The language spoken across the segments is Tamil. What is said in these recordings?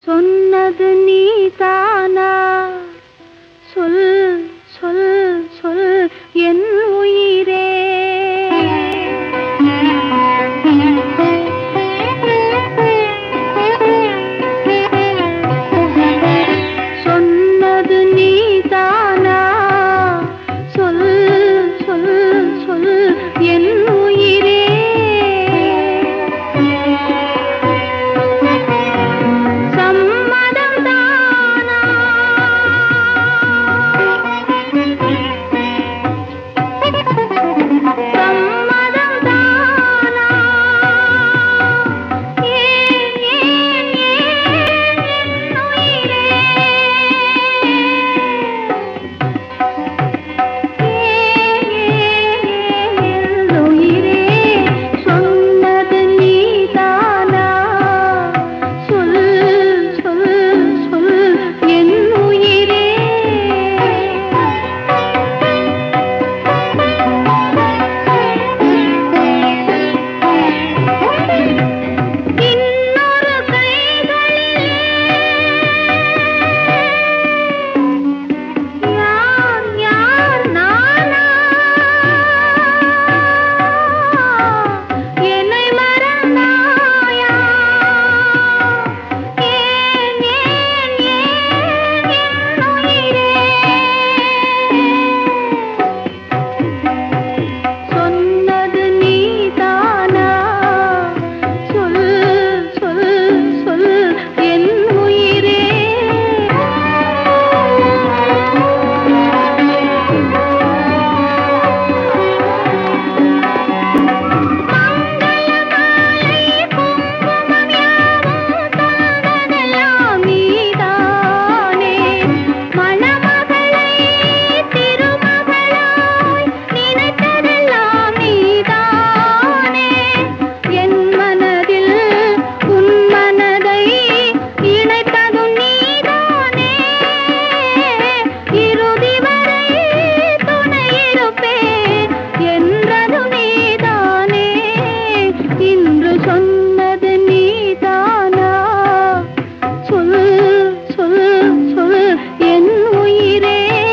சொன்னது நீதானா சொல் சொல் சொல் என் உயிரே சொன்னது நீதானா சொல் சொல் சொல் என் உயிரே சம்மதம் தானா சம்மதம் தானா ஏன் ஏன் ஏன் என் உயிரே உயிரே சொன்னது நீதானா சொல் சொல் சொல் என் உயிரே இன்னொரு கைகளிலே யார் யார் நானா என்னை மறந்தாயா ஏன் ஏன் ஏன் என் உயிரே சொன்னது நீதானா சொல் சொல் சொல் என் உயிரே மங்களமாலை குங்குமம் யாவும் தந்ததெல்லாம் நீதானே மணமகளை திருமகளாய் நினைத்ததெல்லாம் நீதானே என் மனதில் உன் மனதை இணைத்ததும் நீதானே இறுதி வரை துணையிருப்பேன் என்றதும் நீதானே இன்று சொன்னது நீதானா சொல் சொல் சொல் என் உயிரே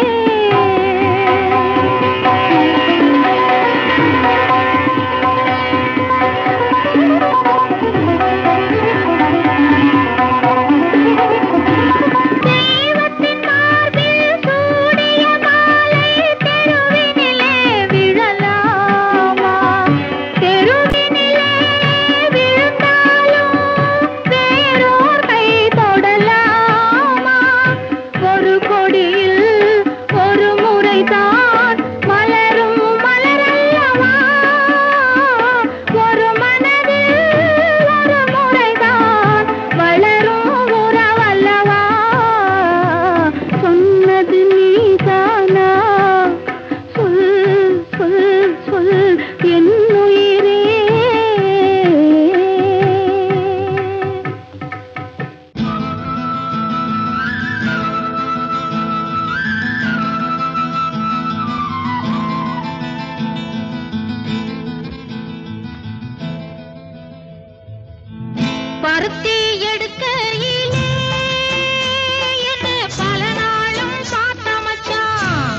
தெய்வத்தின் மார்பில் சூடிய மாலை தெருவினிலே விழலாமா தெருவினிலே விழுந்தாலும் வேறோர் கை தொடலாமா ஒரு கொடியில் ஒரு முறைதான் மலரும் மலரல்லவா ஒரு மனதில் ஒரு முறைதான் வளரும் உறவல்லவா சொன்னது நீதானா சொல் சொல் சொல் என் உயிரே பருத்தி எடுக்கையிலே என்ன பல நாளும் பார்த்த மச்சான்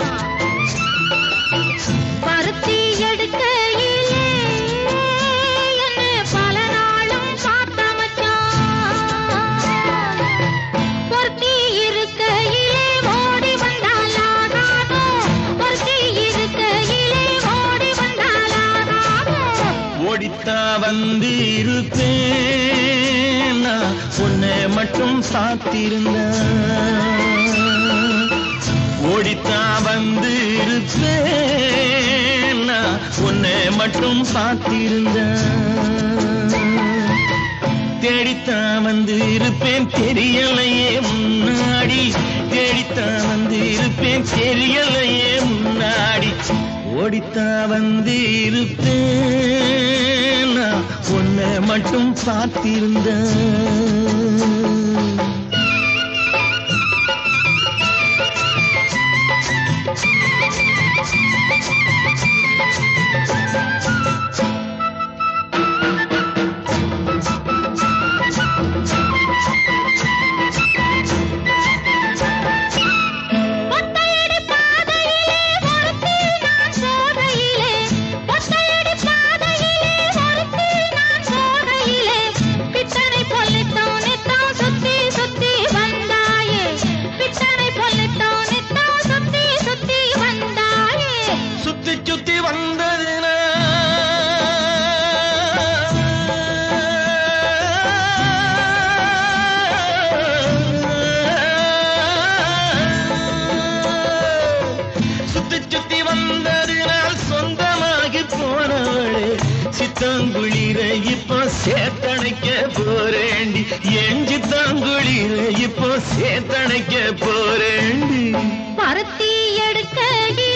பருத்தி எடுக்கையிலே என்ன பல நாளும் பார்த்த மச்சான் பொருத்தி இருக்கையிலே ஓடி வந்தாலா நானும் பொருத்தி இருக்கையிலே ஓடி வந்தாலா நானும் ஓடித்தா வந்து இருப்பேன் நான் உன்னை மட்டும் சாத்திருந்தேன் ஓடித்தா வந்து இருப்பேன் நான் உன்னை மட்டும் பார்த்திருந்தேன் தேடித்தான் வந்து இருப்பேன் தெரியலையே முன்னாடி தேடித்தான் வந்து இருப்பேன் தெரியலையே முன்னாடி ஓடித்தான் வந்து இருப்பேன் நான் உன்னை மட்டும் பார்த்திருந்தேன் சேத்தனைக்க போறேண்டி பருத்தி எடுக்கையிலே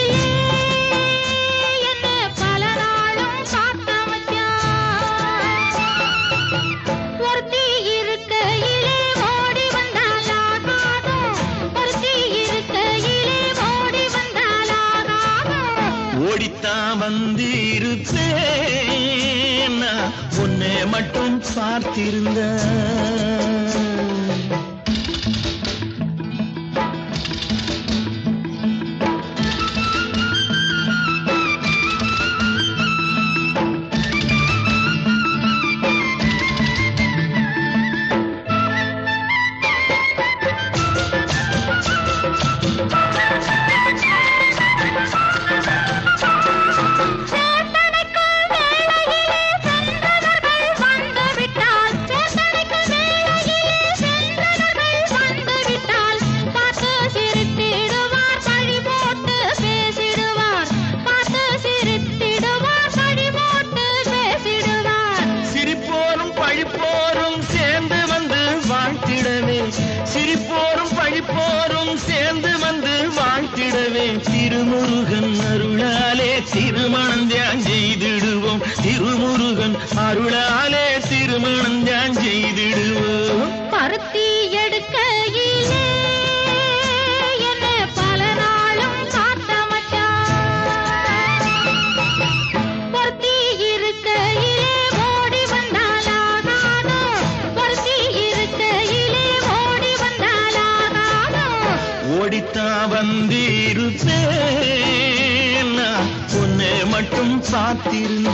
என்ன பல நாளும் காத்த மச்சான். ஒருத்தி இருக்கையிலே ஓடி வந்தாலாகாதோ. ஒருத்தி இருக்கையிலே ஓடி வந்தாலாகாதோ. ஓடித்தான் வந்து இருப்பேன் நான் உன்னை மட்டும் பார்த்திருந்த சேத்தனைக்கும் வேளையிலே சென்றவர்கள் வந்துவிட்டால் சேத்தனைக்கும் வேளையிலே சென்றவர்கள் வந்துவிட்டால் பார்த்து சிரித்திடுவார் பழி போட்டு பேசிடுவார் பார்த்து சிரித்திடுவார் பழி போட்டு பேசிடுவார் சிரிப்போரும் பழிப்போரும் சேர்ந்து வந்து வாழ்த்திடவே சிரிப்போரும் பழிப்போரும் சேர்ந்து வந்து வாழ்த்திடவே திருமுருகன் அருளாலே திருமணம் தியான் செய்திடுவோம் திருமுருகன் அருளாலே திருமணம் தியான் செய்திடுவோம் பருத்தி எடுக்கையிலே என்ன பல நாளும் காத்த மச்சான். பொருத்தி இருக்கையிலே ஓடி வந்தாலாகாதோ. பொருத்தி இருக்கையிலே ஓடி வந்தாலாகாதோ. ஓடித்தான் வந்து இருப்பேன் நான் உன்னை மட்டும் பார்த்திருந்த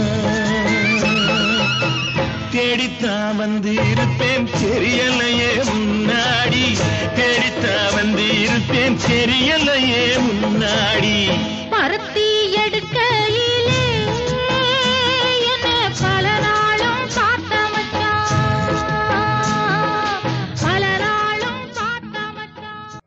தேடித்தான் வந்து இருப்பேன் தெரியலையே முன்னாடி தேடித்தான் வந்து இருப்பேன் தெரியலையே முன்னாடி பருத்தி எடுக்கையிலே என்ன பல நாளும் காத்த மச்சான். பல நாளும் காத்த மச்சான்.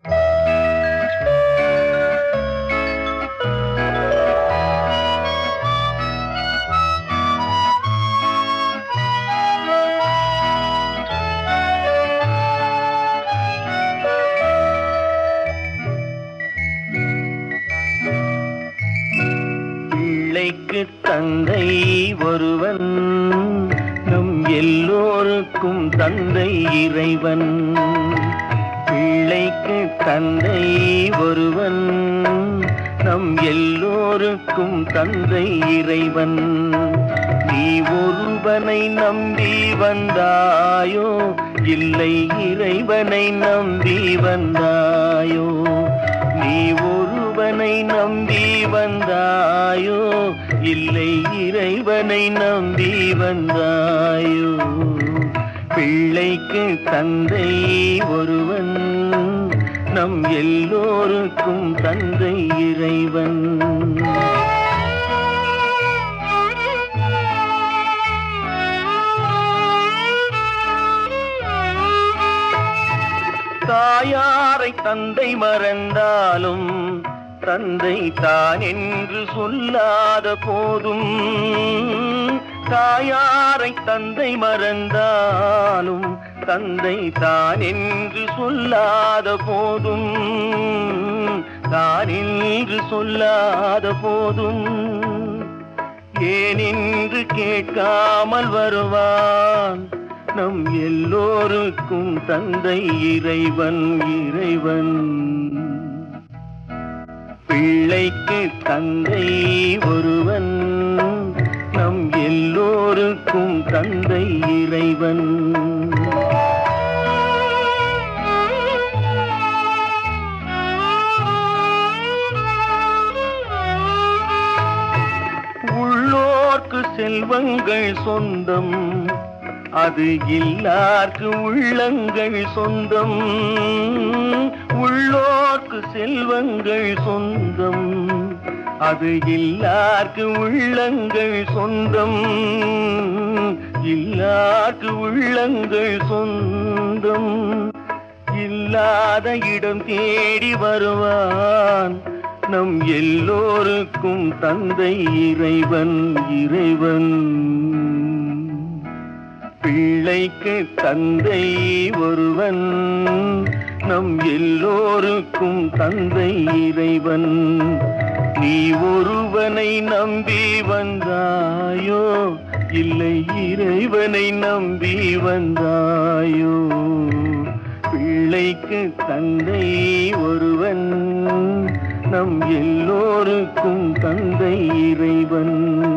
பிள்ளைக்கு தந்தை ஒருவன் நம் எல்லோருக்கும் தந்தை இறைவன் பிள்ளைக்கு தந்தை ஒருவன் நம் எல்லோருக்கும் தந்தை இறைவன் நீ ஒருவனை நம்பி வந்தாயோ இல்லை இறைவனை நம்பி வந்தாயோ நீ ஒருவனை நம்பி வந்தாயோ இல்லை இறைவனை நம்பி வந்தாயோ பிள்ளைக்கு தந்தை ஒருவன் நம் எல்லோருக்கும் தந்தை இறைவன் தாயாரை தந்தை மறந்தாலும் தந்தை தான் என்று சொல்லாத போதும் தாயாரை தந்தை மறந்தாலும் தந்தை தான் என்று சொல்லாத போதும் தான் என்று சொல்லாத போதும் ஏனென்று கேட்காமல் வருவான் நம் எல்லோருக்கும் தந்தை இறைவன் இறைவன் பிள்ளைக்கு தந்தை ஒருவன் நம் எல்லோருக்கும் தந்தை இறைவன் உள்ளோர்க்கு செல்வங்கள் சொந்தம் அது இல்லார்க்கு உள்ளங்கள் சொந்தம் உள்ளோர்க்கு செல்வங்கள் சொந்தம் அது இல்லார்க்கு உள்ளங்கள் சொந்தம் இல்லார்க்கு உள்ளங்கள் சொந்தம் இல்லாத இடம் தேடி வருவான் நம் எல்லோருக்கும் தந்தை இறைவன் இறைவன் பிள்ளைக்கு தந்தை ஒருவன் நம் எல்லோருக்கும் தந்தை இறைவன் நீ ஒருவனை நம்பி வந்தாயோ இல்லை இறைவனை நம்பி வந்தாயோ பிள்ளைக்கு தந்தை ஒருவன் நம் எல்லோருக்கும் தந்தை இறைவன்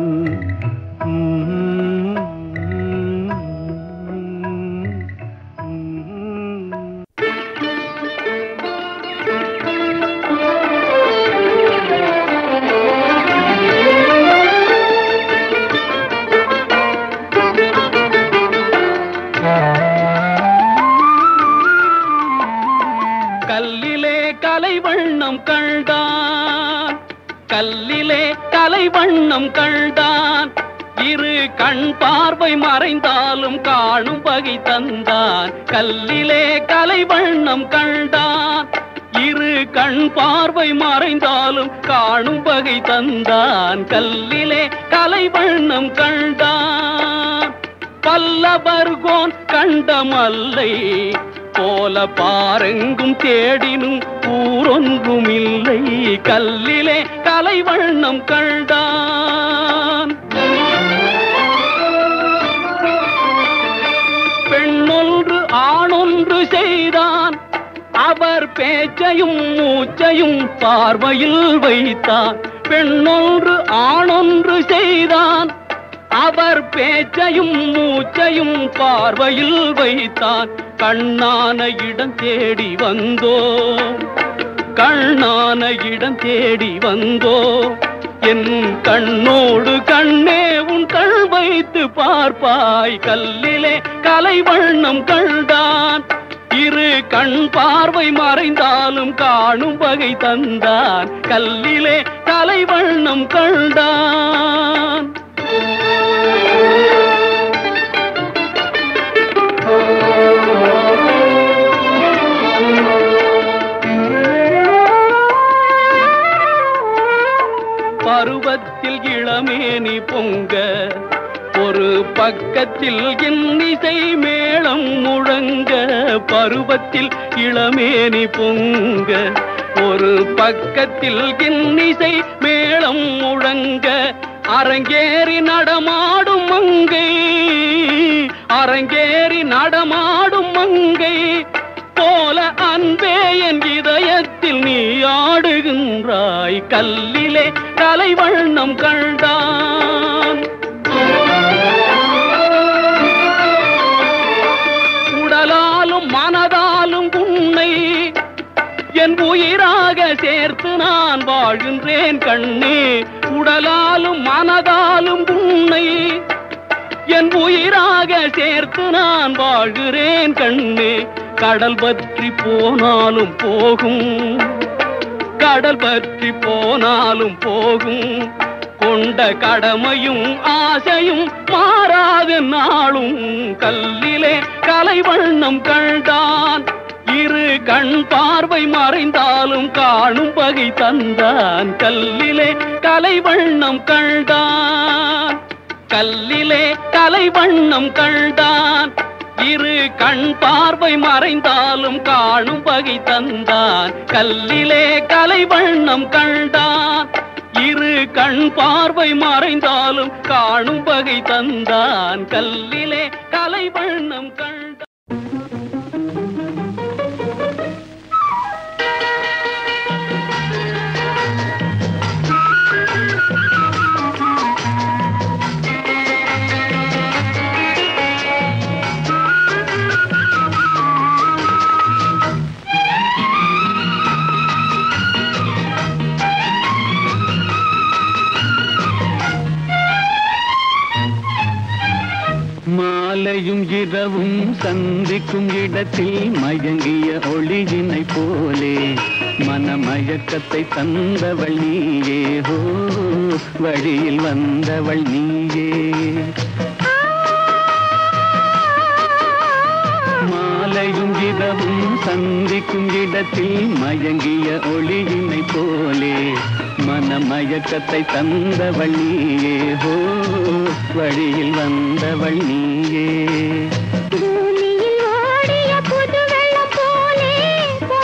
கல்லிலே கலை வண்ணம் கண்டான் கல்லிலே கலை வண்ணம் கண்டான் இரு கண் பார்வை மறைந்தாலும் காணும் வகை தந்தான் கல்லிலே கலை வண்ணம் கண்டான் இரு கண் பார்வை மறைந்தாலும் காணும் வகை தந்தான் கல்லிலே கலை வண்ணம் கண்டான் பல்லவர்கோன் கண்ட மல்லை போல பாரெங்கும் தேடினும் ஊரொன்றும் இல்லை கல்லிலே கலை வண்ணம் கண்டான் பெண்ணொன்று ஆணொன்று செய்தான் அவர் பேச்சையும் மூச்சையும் பார்வையில் வைத்தான் பெண்ணொன்று ஆணொன்று செய்தான் அவர் பேச்சையும் மூச்சையும் பார்வையில் வைத்தான் கண்ணான இடம் தேடி வந்தோ கண்ணான இடம் தேடி வந்தோ என் கண்ணோடு கண்ணே உன் கண் வைத்து பார்ப்பாய் கல்லிலே கலை வண்ணம் கண்டான் இரு கண் பார்வை மறைந்தாலும் காணும் வகை தந்தான் கல்லிலே கலை வண்ணம் கண்டான் பருவத்தில் இளமேனி பொங்க ஒரு பக்கத்தில் இன்னிசை மேளம் முழங்க பருவத்தில் இளமேனி பொங்க ஒரு பக்கத்தில் இன்னிசை மேளம் முழங்க அரங்கேறி நடமாடும் மங்கை அரங்கேறி நடமாடும் மங்கை போல அன்பே என் இதயத்தில் நீ ஆடுகின்றாய் கல்லிலே கலை வண்ணம் கண்டான் உடலாலும் மனதாலும் உன்னை என் உயிராக சேர்த்து நான் வாழ்கின்றேன் கண்ணே உடலாலும் மனதாலும் உன்னை என் உயிராக சேர்த்து நான் வாழ்கிறேன் கண்ணே கடல் பற்றி போனாலும் போகும் கடல் பற்றி போனாலும் போகும் கொண்ட கடமையும் ஆசையும் மாறாத நாளும் கல்லிலே கலை வண்ணம் கண்டான் இரு கண் பார்வை மறைந்தாலும் காணும் வகை தந்தான் கல்லிலே கலை வண்ணம் கண்டான் கல்லிலே கலை வண்ணம் கண்டான் இரு கண் பார்வை மறைந்தாலும் காணும் வகை தந்தான் கல்லிலே கலை வண்ணம் கண்டான் இரு கண் பார்வை மறைந்தாலும் காணும் வகை தந்தான் கல்லிலே கலை வண்ணம் கண்டான் மாலையும் இரவும் சந்திக்கும் இடத்தில் மயங்கிய ஒளியினை போலே மனமயக்கத்தை தந்தவள் நீயே ஹோ வழியில் வந்தவள் நீயே மாலையும் இரவும் சந்திக்கும் இடத்தில் மயங்கிய ஒளியினை போலே மனமயக்கத்தை தந்தவள் நீயே ஹோ வழியில் வந்தவள் நீயே பூமியில் ஓடிய புது வெள்ளம் போலே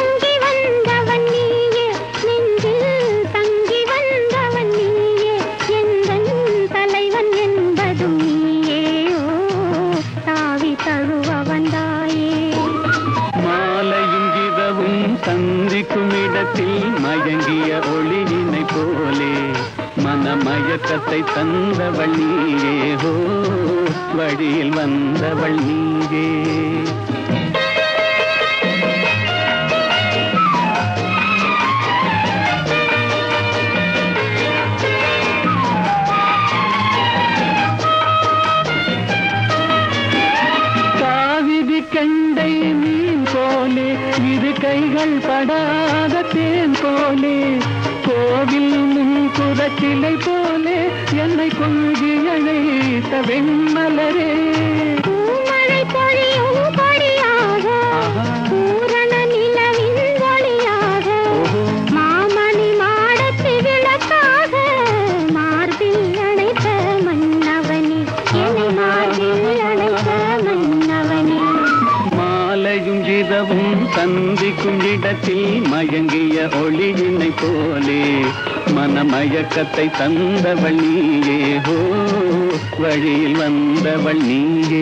சந்திக்கும் இடத்தில் மயங்கிய ஒளியினை போலே மனமயக்கத்தை தந்தவள் நீயே ஹோ வழியில் வந்தவள் நீயே காவிரி கண்டை மீன் போலே இரு கைகள் படாத தேன் போலே கோவில் முன்குறச்சிலை போலே என்னை கொஞ்சி அழைத்த வெண்மலரே பூமழை பொழியும் கொடியாக ஆஹா. பூரண நிலவின் ஒளியாக ஓஹோ. மாமணி மாடத்து விளக்காக மார்பில் அணைத்த மன்னவனே என்னை மார்பில் அணைத்த மன்னவனே மாலையும் இரவும் சந்திக்கும் இடத்தில் மயங்கிய ஒளியினை போலே மனமயக்கத்தை தந்தவள் நீயே ஹோ வழியில் வந்தவள் நீயே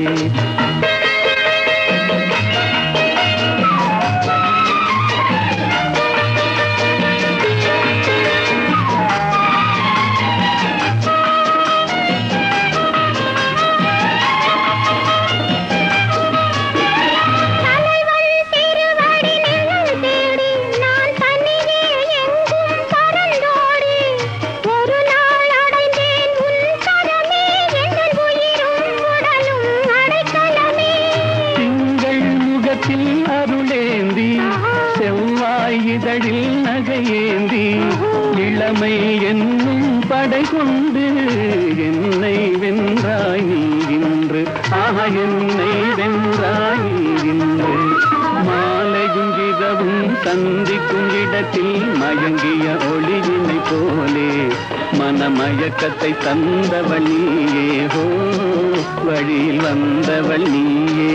தலைவன் திருவடி நிழல் தேடி நான் தனியே எங்கும் பறந்தோடி ஒரு நாள் அடைந்தேன் உன் கரமே எங்கள் உயிரும் உடலும் அடைக்கலமே திங்கள் முகத்தில் அருளேந்தி செவ்வாய் இதழில் நகையேந்தி இளமை என்னும் படை கொண்டு என்னை வென்றாய் நீ இன்று ஆஹா என்னை வென்றாய் நீ இன்று மாலையும் இரவும் சந்திக்கும் இடத்தில் மயங்கிய ஒளியினை போலே மனமயக்கத்தை தந்தவள் நீயே ஹோ வழியில் வந்தவள் நீயே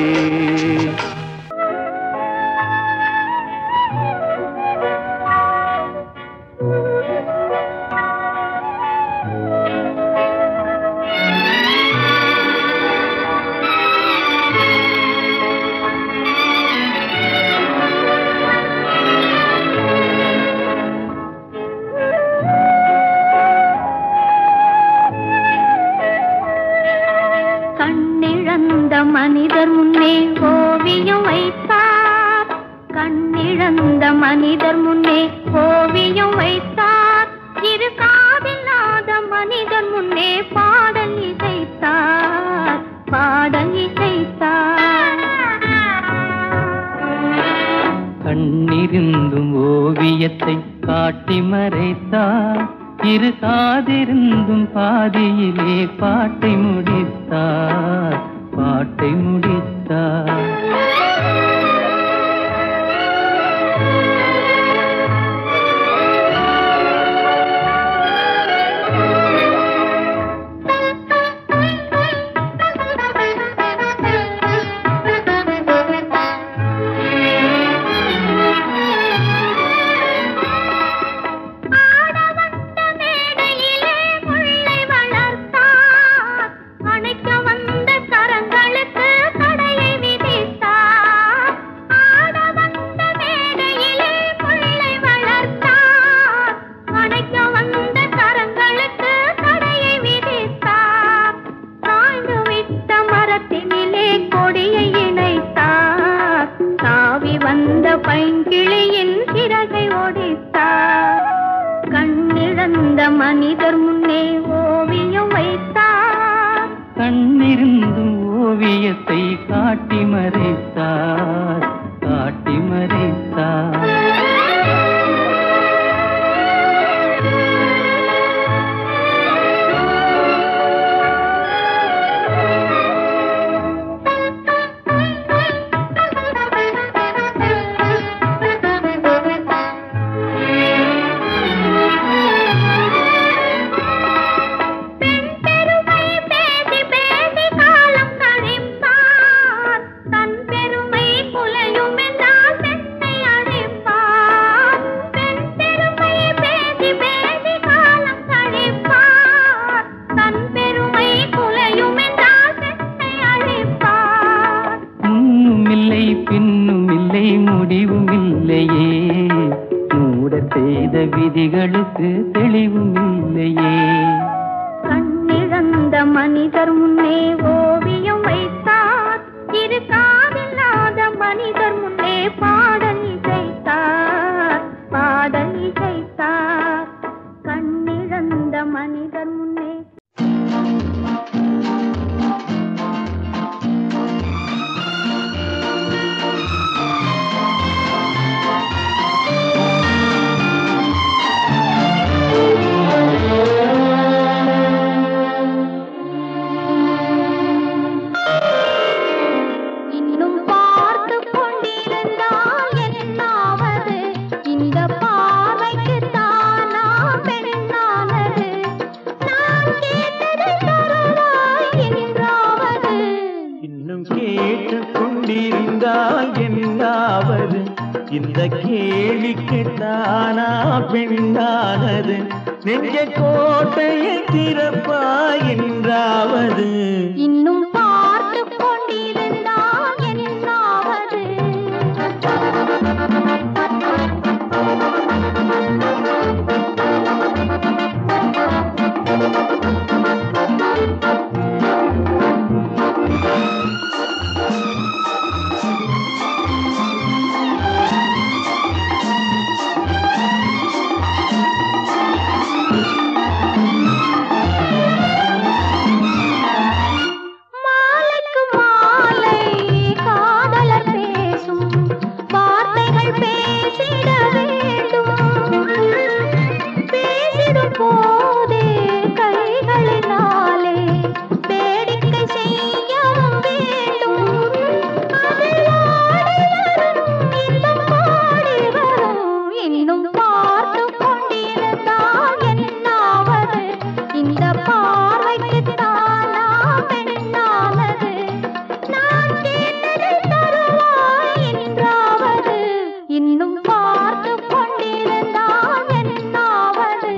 கண்ணிழந்த மனிதர் முன்னே ஓவியம் வைத்தார் கண்ணிழந்த மனிதர் முன்னே ஓவியம் வைத்தார் இரு காதில்லாத மனிதர் முன்னே பாடல் இசைத்தார் பாடல் இசைத்தார் கண்ணிருந்தும் ஓவியத்தை காட்டி மறைத்தார் இரு காதிருந்தும் பாதியிலே பாட்டை முடித்தார் பாட்டை முடித்தார் ஆடவந்த மேடையிலே முல்லை வளர்த்தார் அணைக்க வந்த கரங்களுக்கு தடையை விதித்தார் ஆடவந்த மேடையிலே முல்லை வளர்த்தார் அணைக்க வந்த கரங்களுக்கு தடையை விதித்தார் சாய்ந்து விட்ட மரத்தினிலே கொடியை இணைத்தார் தாவி வந்த பைங்கிளியின் சிறகை ஒடித்தார் கண்ணிழந்த மனிதர் முன்னே ஓவியம் வைத்தார் கண்ணிருந்தும் ஓவியத்தை காட்டி மறைத்தார் காட்டி மறைத்தார் பெருமை பேசி பேசி காலம் கழிப்பார் தன் பெருமை குலையும் என்றால் பெண்ணை அழிப்பார் பெண் பெருமை பேசி பேசி காலம் கழிப்பார் தன் பெருமை குலையும் என்றால் பெண்ணை அழிப்பார் முன்னும் இல்லை பின்னும் இல்லை முடிவும் இல்லை இல்லையே மூடர் செய்த விதிகளுக்கு தெளிவும் இல்லையே கண்ணிழந்த மனிதர் முன்னே ஓவியம் வைத்தார் இரு காதில்லாத மனிதர் முன்னே பாடல் இசைத்தார் பாடல் இசைத்தார் கண்ணிழந்த மனிதர் முன்னே இன்னும் பார்த்து கொண்டிருந்தால் என்னாவது இந்த பார்வைக்கு தானா பெண்ணானது நான் கேட்டதை தருவாய் என்றாவது இன்னும் கேட்டு கொண்டிருந்தால் என்னாவது இந்த கேள்விக்கு தானா பெண்ணானது நெஞ்ச கோட்டையை திறப்பா என்றாவது இன்னும் பார்த்து கொண்டிருந்தால் என்னாவது மாலைக்கு மாலை காதலர் பேசும் வார்த்தைகள் பேசிட வேண்டும் பேசிடும் போதே கைகளினாலே வேடிக்கை செய்யவும் வேண்டும் அதில் ஆடி வரும் இன்பம் பாடி வரும் இன்னும் பார்த்து கொண்டிருந்தால் என்னாவது இந்த பார்வைக்கு தானா பெண்ணானது நான் கேட்டதை தருவாய் என்றாவது இன்னும் பார்த்து கொண்டிருந்தால் என்னாவது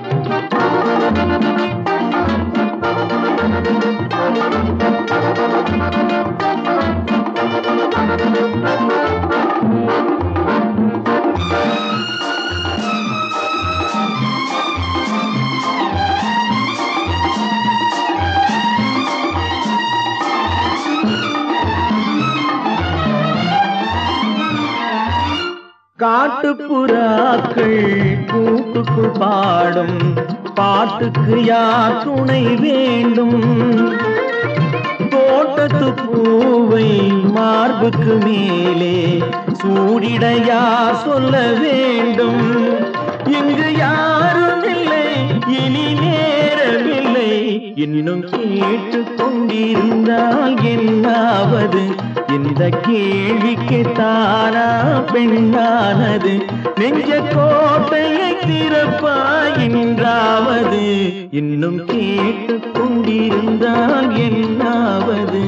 காட்டுப்புறாக்கள் கூட்டுக்குள் பாடும் பாட்டுக்கு யார் துணை வேண்டும் தோட்டத்து பூவை மார்புக்கு மேலே சூடிட யார் சொல்ல வேண்டும் இங்கு யாரும் இல்லை இனி நேரமில்லை இன்னும் கேட்டு கொண்டிருந்தால் என்னாவது இந்த கேள்விக்கு தானா பெண்ணானது நெஞ்ச கோட்டையை திறப்பா என்றாவது இன்னும் கேட்டு கொண்டிருந்தால் என்னாவது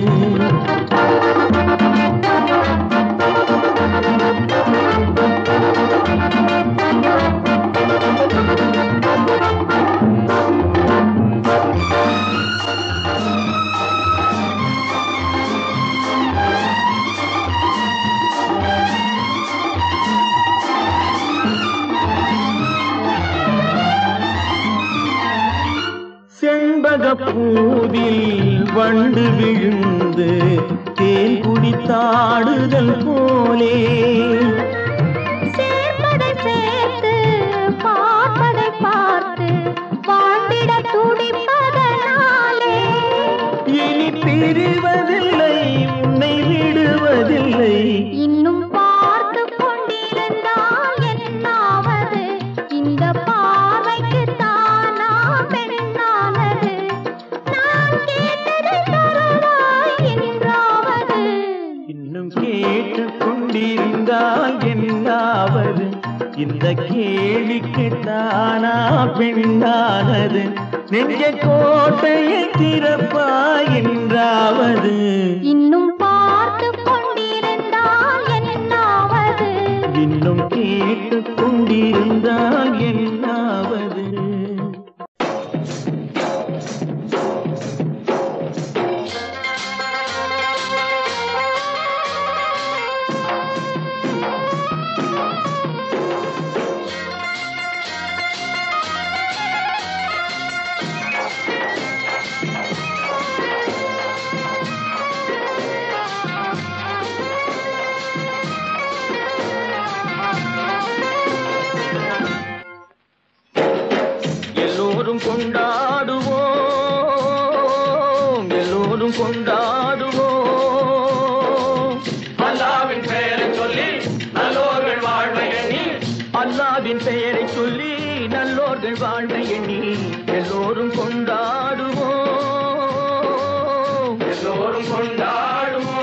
செண்பக பூவில் வண்டு விழுந்து தேன் குடித்தாடுதல் போலே சேர்ப்பதை சேர்த்து பார்ப்பதை பார்த்து வாழ்ந்திட துடிப்பதனாலே இனி பிரிவதில்லை உன்னை விடுவதில்லை இன்னும் பார்த்து கொண்டிருந்தால் என்னாவது இந்த பார்வைக்கு தானா பெண்ணானது நான் கேட்டதை தருவாய் என்றாவது இன்னும் கேட்டு கொண்டிருந்தால் என்னாவது இந்த கேள்விக்கு தானா பெண்ணானது நெஞ்ச கோட்டையை திறப்பா என்றாவது இன்னும் பார்த்து கொண்டிருந்தால் என்னாவது இன்னும் கேட்டு கொண்டிருந்தால் என்னாவது ஆ எல்லோரும் கொண்டாடுவோம் எல்லோரும் கொண்டாடுவோம் அல்லாவின் பெயரை சொல்லி நல்லோர்கள் வாழ்வை எண்ணி அல்லாவின் பெயரை சொல்லி நல்லோர்கள் வாழ்வை எண்ணி எல்லோரும் கொண்டாடுவோம் எல்லோரும் கொண்டாடுவோம்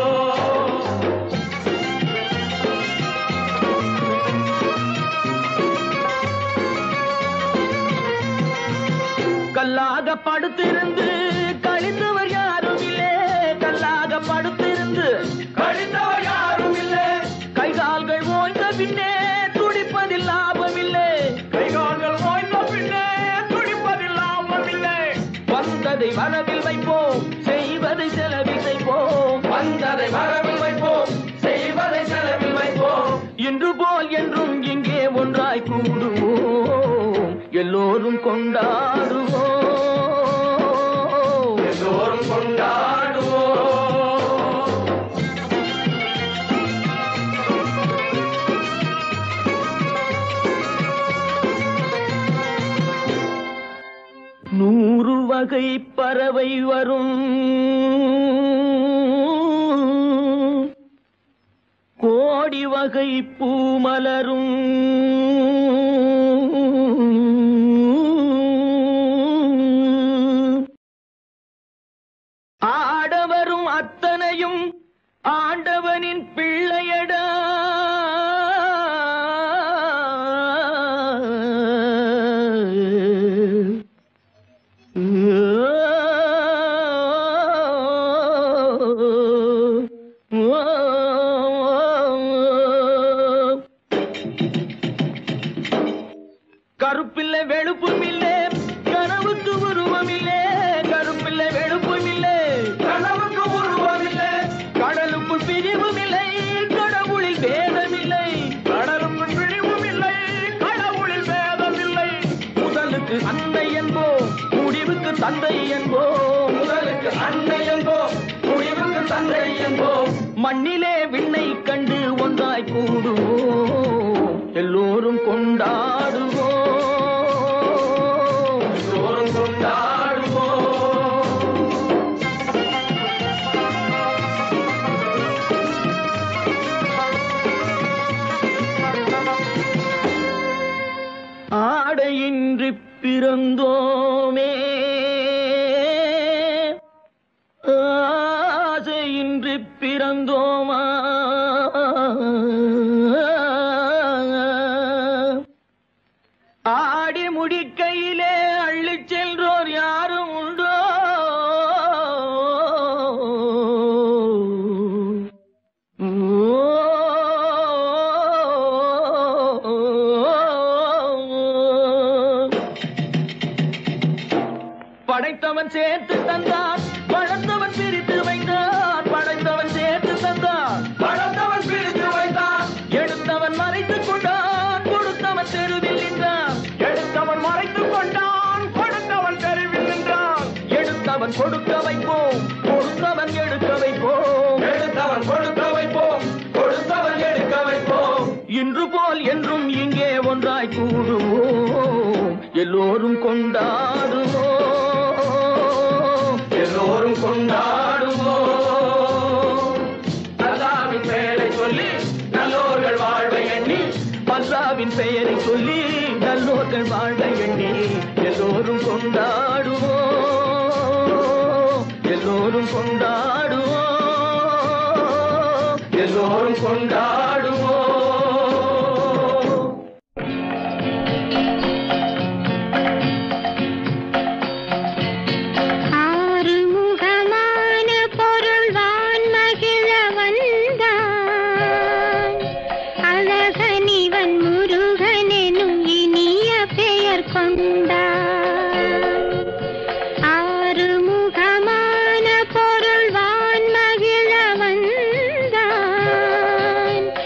கல்லாக படுத்திருந்து கழிந்தவர் யாரும் இல்லே கல்லாக படுத்திருந்து கழிந்தவர் யாரும் இல்லை கை கால்கள் ஓய்ந்த பின்னே துடிப்பதில் லாபமில்லை கைகால்கள் ஓய்ந்த பின்னே துடிப்பதில் லாபம் இல்லை வந்ததை வரவில் வைப்போம் செய்வதை செலவில் செய்வோம் வந்ததை வரவில் வைப்போம் செய்வதை செலவில் வைப்போம் இன்று போல் என்றும் இங்கே ஒன்றாய் கூடுவோம் எல்லோரும் கொண்டாடுவோம் எல்லோரும் கொண்டாடுவோம் நூறு வகை பறவை வரும் கோடி வகை பூமலரும் ஆடவரும் அத்தனையும் ஆண்டவனின் பிள்ளையடா கருப்பில்லை வெளுப்பும் இல்லே கனவுக்கு உருவம் இல்லே கருப்பில்லை வெளுப்பும் இல்லே கனவுக்கு உருவமில்லை கடலுக்குள் பிரிவும் இல்லை கடவுளில் வேதமில்லை கடலுக்குள் பிழிவும் இல்லை கடவுளில் வேதமில்லை முதலுக்கு அன்னை என்போம் முடிவுக்கு தந்தை என்போம் முதலுக்கு அன்னை என்போம் முடிவுக்கு தந்தை என்போம் மண்ணிலே விண்ணை கண்டு ஒன்றாய் கூடுவோம் எல்லோரும் கொண்டாடுவோம் எல்லோரும் கொண்டாடுவோம் ஆடையின்றி பிறந்தோமே ஆசையின்றி பிறந்தோமா ஆடி முடிக்கையிலே அள்ளிச் சென்றோர் யாரும் உண்டோ படைத்தவன் சேர்த்து தந்தான் படைத்தவன் பிரித்து வைத்தான் படைத்தவன் சேர்த்து தந்தான் படைத்தவன் பிரித்து வைத்தான் எடுத்தவன் மறைத்துக் கொண்டான் கொடுத்தவன் தெருவில் நின்றான் எடுத்தவன் மறைத்துக் கொண்டான் கொடுத்தவன் தெருவில் நின்றான் எடுத்தவன் கொடுக்க வைப்போம் கொடுத்தவன் எடுக்க வைப்போம் எடுத்தவன் கொடுக்க வைப்போம் கொடுத்தவன் எடுக்க வைப்போம் இன்று போல் என்றும் இங்கே ஒன்றாய் கூடுவோம் எல்லோரும் கொண்டாடுவோம் எல்லோரும் கொண்டாடுவோம் அல்லாவின் பெயரை சொல்லி நல்லோர்கள் வாழ்வை எண்ணி அல்லாவின் பெயரை சொல்லி நல்லோர்கள் வாழ எண்ணி எல்லோரும் கொண்டாடுவோம் எல்லோரும் கொண்டாடுவோம் எல்லோரும் கொண்டாடுவோம் ஆறுமுகமான பொருள்வான் மகிழ வந்தான் அழகனிவன் முருகனெனும் இனிய பெயர் கொண்டான் ஆறுமுகமான பொருள்வான் மகிழ வந்தான்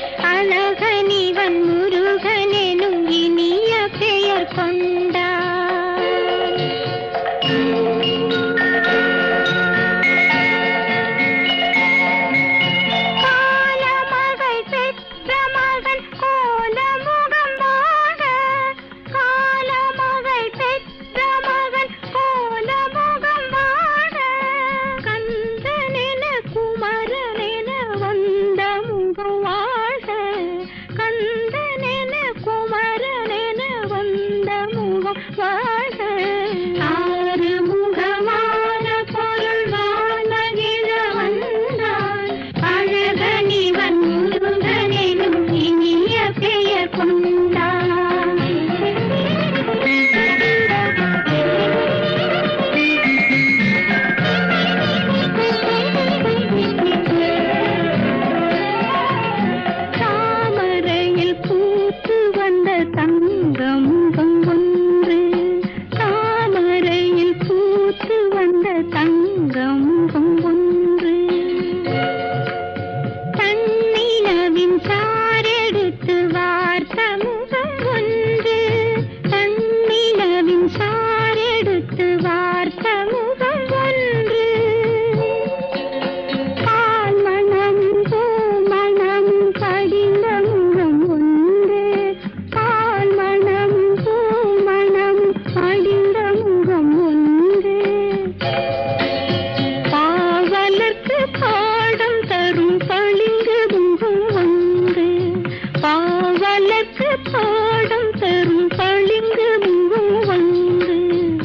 பழுக்கு பாடம் தரும் பளிங்கு முகம் வந்து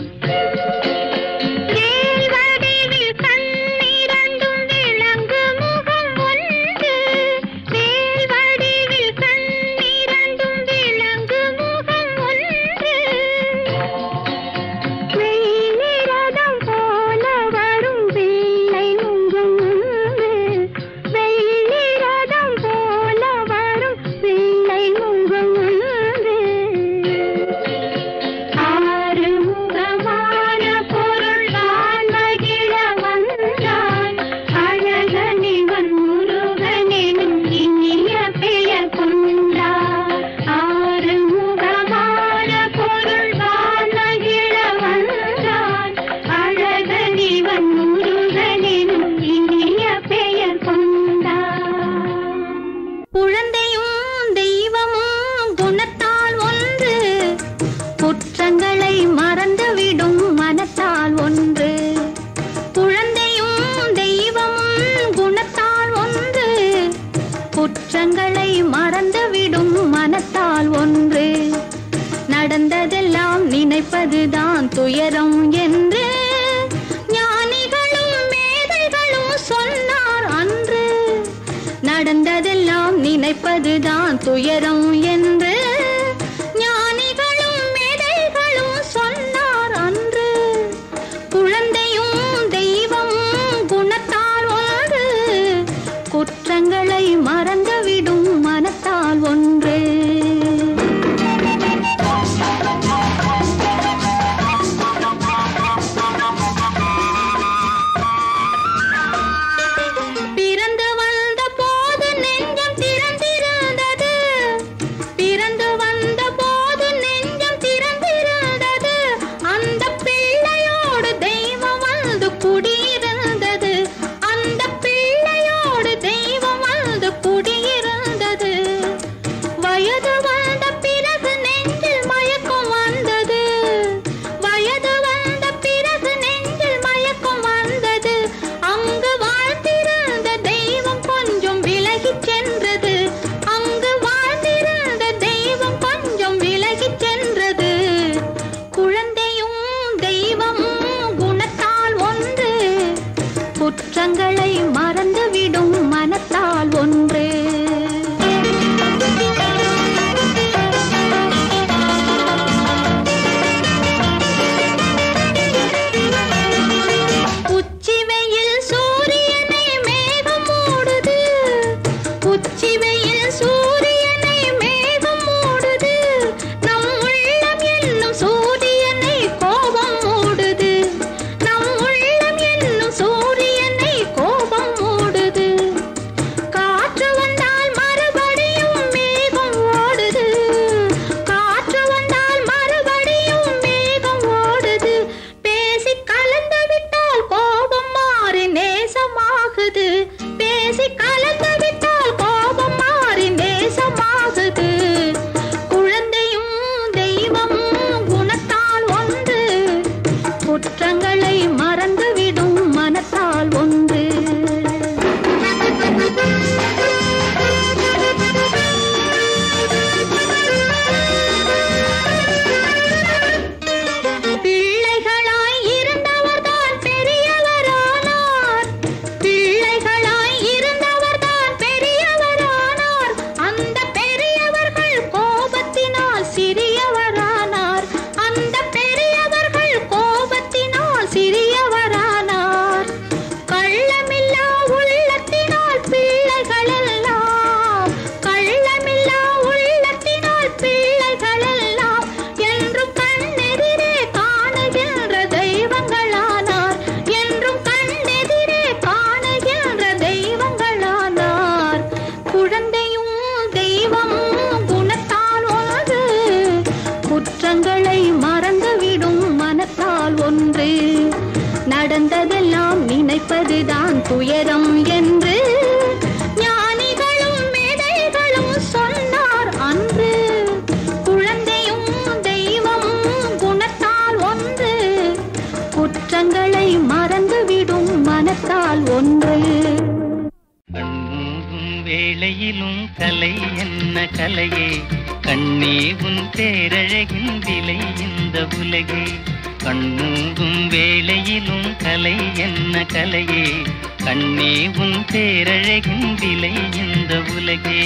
வேல் வடிவில் கண்ணிரண்டும் விளங்கு முகம் ஒன்று வேல் வடிவில் கண்ணிரண்டும் விளங்கு முகம் ஒன்று வெள்ளிரதம் போல வரும் வெள்ளை முகம் ஒன்று வெள்ளிரதம் போல வரும் வெள்ளை முகம் ஒன்று ஆறுமுகமான பொருள் நான் மகிழ வந்தான் அழகனிவன் முருகனெனும் இனிய பெயர் கொண்டார் ஆறுமுகமான பொருள் நான் மகிழ வந்தான் அழகனிவன் முருகனெனும் இனிய பெயர் கொண்டார் குழந்தையும் தெய்வமும் குணத்தால் ஒன்று குற்றங்களை மறந்துவிடும் மனத்தால் ஒன்று குழந்தையும் தெய்வமும் குணத்தால் ஒன்று குற்றங்களை மறந்துவிடும் மனத்தால் ஒன்று நடந்ததெல்லாம் நினைப்பதுதான் துயரம் என்று ஞானிகளும் மேதைகளும் சொன்னார் அன்று நடந்ததெல்லாம் நினைப்பதுதான் துயரம் என்று ஞானிகளும் மேதைகளும் சொன்னார் அன்று குழந்தையும் தெய்வமும் குணத்தால் ஒன்று குற்றங்களை மறந்துவிடும் மனத்தால் ஒன்று பிறந்து வந்த போது நெஞ்சம் திறந்திருந்தது பிறந்து வந்த போது நெஞ்சம் திறந்திருந்தது அந்த பிள்ளையோடு தெய்வம் வந்து குடியிருந்தது அந்த பிள்ளையோடு தெய்வம் வந்து குடியிருந்தது வயது வந்த பிறகு நெஞ்சில் மயக்கம் வந்தது வயது வந்த பிறகு நெஞ்சில் மயக்கம் வந்தது அங்கு வாழ்ந்திருந்த தெய்வம் கொஞ்சம் விலகிச் சென்றது அங்கு வாழ்ந்திருந்த தெய்வம் கொஞ்சம் விலகிச் சென்றது குழந்தையும் தெய்வமும் குணத்தால் ஒன்று குற்றங்களை மறந்துவிடும் மனத்தால் ஒன்று உச்சி வெயில் சூரியனை மேகம் மூடுது உச்சி வெயில் சூரியனை மேகம் மூடுது நம் உள்ளம் என்னும் சூரியனை கோபம் மூடுது நம் உள்ளம் என்னும் சூரியனை கோபம் மூடுது காற்று வந்தால் மறுபடியும் மேகம் ஓடுது காற்று வந்தால் மறுபடியும் மேகம் ஓடுது பேசி கலந்து விட்டால் கோபம் மாறி நேசமாகுது பேசி கலந்து விட்டால் கோபம் மாறி நேசமாகுது குழந்தையும் தெய்வமும் குணத்தால் ஒன்று குற்றங்களை மறந்துவிடும் மனத்தால் ஒன்று பிள்ளைகளாய் இருந்தவர்தான் பெரியவரானார் பிள்ளைகளாய் இருந்தவர்தான் பெரியவரானார் அந்த பெரியவர்கள் கோபத்தினால் சிறியவரானார் அந்த பெரியவர்கள் கோபத்தினால் சிறியவரானார் கள்ளமில்லா உள்ளத்தினால் பிள்ளைகள் எல்லாம் கள்ளமில்லா உள்ளத்தினால் பிள்ளைகள் எல்லாம் என்றும் கண்ணெதிரே காணுகின்ற தெய்வங்களானார் என்றும் கண்ணெதிரே காணுகின்ற தெய்வங்களானார் குழந்தையும் தெய்வமும் குணத்தால் ஒன்று குற்றங்களை மறந்துவிடும் மனத்தால் ஒன்று நடந்ததெல்லாம் நினைப்பதுதான் துயரம் என்று ஞானிகளும் மேதைகளும் சொன்னார் அன்று குழந்தையும் தெய்வமும் குணத்தால் ஒன்று குற்றங்களை மறந்துவிடும் மனத்தால் ஒன்று கண்மூடும் வேளையிலும் கலை என்ன கலையே கண்ணே உன் பேரழகின் விலை இந்த உலகே கண்ணூடும் வேளையிலும் கலை என்ன கலையே கண்ணே உன் பேரழகின் விலை இந்த உலகே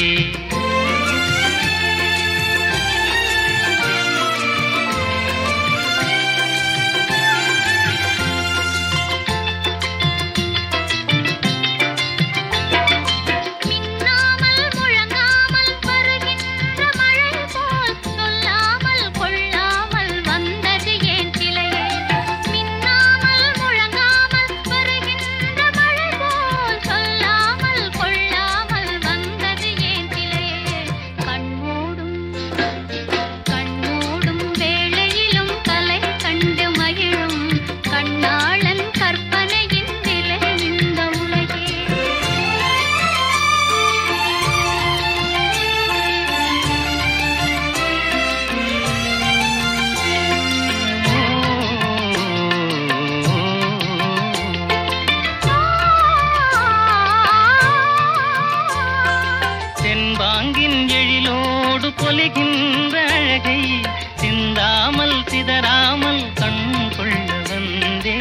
மின்னாமல் முழங்காமல் வருகின்ற மழை போல் சொல்லாமல் கொள்ளாமல் வந்தது ஏன் சிலையே மின்னாமல் முழங்காமல் வருகின்ற மழை போல் சொல்லாமல் கொள்ளாமல் வந்தது ஏன் சிலையே கண்மூடும் கண்மூடும் வேளையிலும் கலை கண்டு மகிழும் கண்ணாளன் கற்பனையின் விலை இந்த உலகே தென்பாங்கின் எழிலோடு பொலிகின்ற அழகை சிந்தாமல் சிதறாமல் கண் கொள்ள வந்தே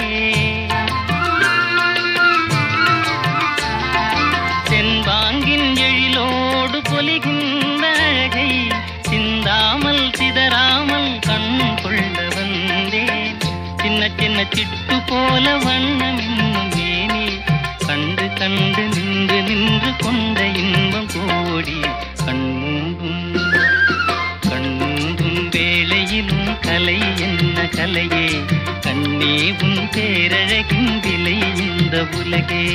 தென்பாங்கின் எழிலோடு பொலிகின்ற அழகை சிந்தாமல் சிதறாமல் கண் கொள்ள வந்தேன் சின்ன சின்ன சிட்டு போல வண்ணம் இன்னும் மேனி கண்டு கண்டு நின்று நின்று கொண்ட இன்பம் கோடி கண்மூடும் கண்மூடும் வேளையிலும் கலை என்ன கலையே கண்ணே உன் பேரழகின் விலை இந்த உலகே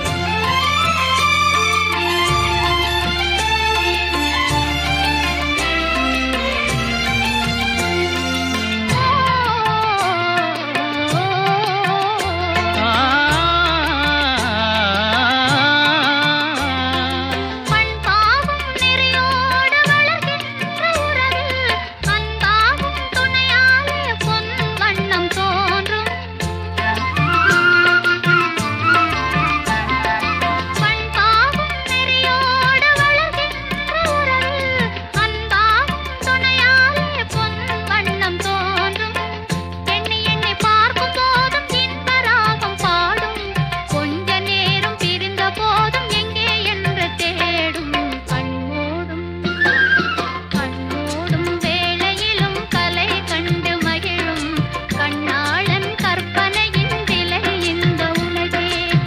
மண் பாவும் நெறியோடு வளர்கின்ற உறவில் அன்பாகும் துணையாலே பொன் வண்ணம் தோன்றும் மண் பாவும் நெறியோடு வளர்கின்ற உறவில் அன்பாகும் துணையாலே பொன் வண்ணம் தோன்றும் எண்ணி எண்ணி பார்க்கும் போதும் இன்ப ராகம் பாடும் கொஞ்ச நேரம் பிரிந்த போதும் எங்கே என்று தேடும் கண்மூடும் கண்மூடும் வேளையிலும் கலை கண்டு மகிழும் கண்ணாளன் கற்பனையின் விலை இந்த உலகே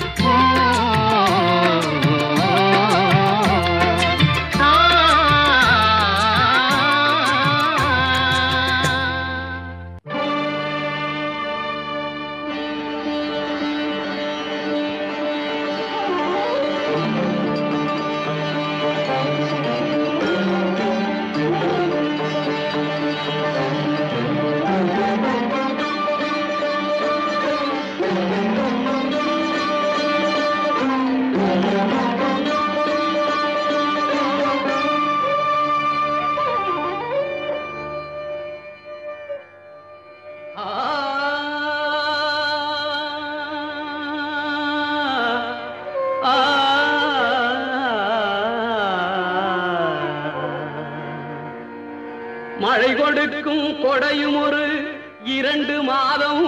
மழை கொடுக்கும் கொடையும் ஒரு இரண்டு மாதம்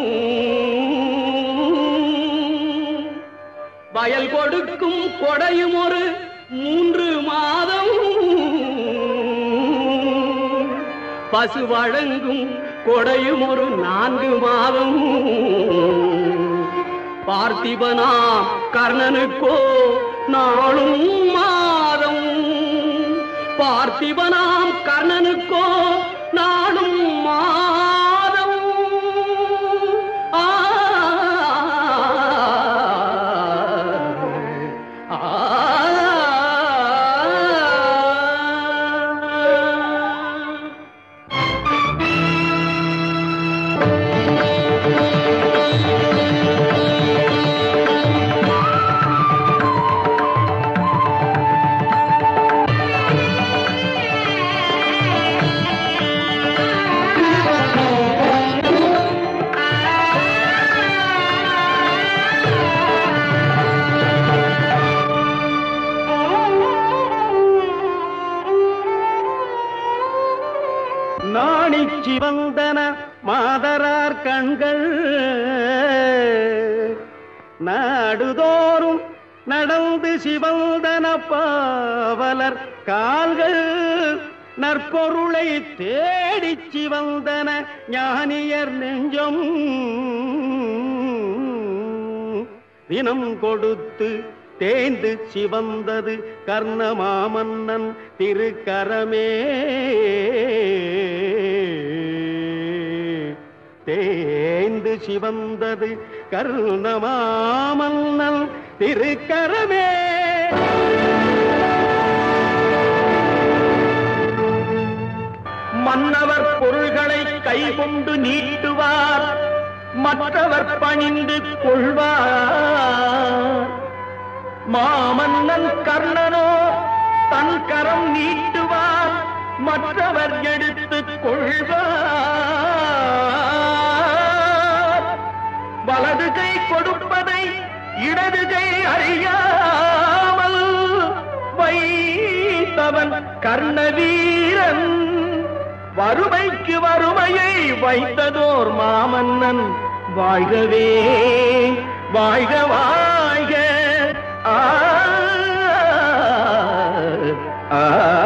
வயல் கொடுக்கும் கொடையும் ஒரு மூன்று மாதம் பசு வழங்கும் கொடையும் ஒரு நான்கு மாதம் பார்த்திபனா கர்ணனுக்கோ நாளும் மாதம் பார்த்திபனாம் கர்ணனுக்கோ நாளும் மாதம் ஆ ஆ ஆ நாணிச்சி வந்தன மாதரார் கண்கள் நாடுதோறும் நடந்து சிவந்தன பாவலர் கால்கள் நற்பொருளை தேடிச் சிவந்தன ஞானியர் நெஞ்சம் தினம் கொடுத்து தேய்ந்து சிவந்தது கர்ணமாமன்னன் திருக்கரமே தேய்ந்து சிவந்தது கர்ணமாமன்னன் திருக்கரமே மன்னவர் பொருள்களை கைகொண்டு நீட்டுவார் மற்றவர் பணிந்து கொள்வார் மாமன்னன் கர்ணனோ தன் கரம் நீட்டுவார் மற்றவர் எடுத்துக் கொள்வார் வலது கை கொடுப்பதை இடது கை அறியாமல் வைத்தவன் கர்ணவீரன் வறுமைக்கு வறுமையை வைத்ததோர் மாமன்னன் வாழ்கவே வாழ்க வாழ்க ஆ ஆ,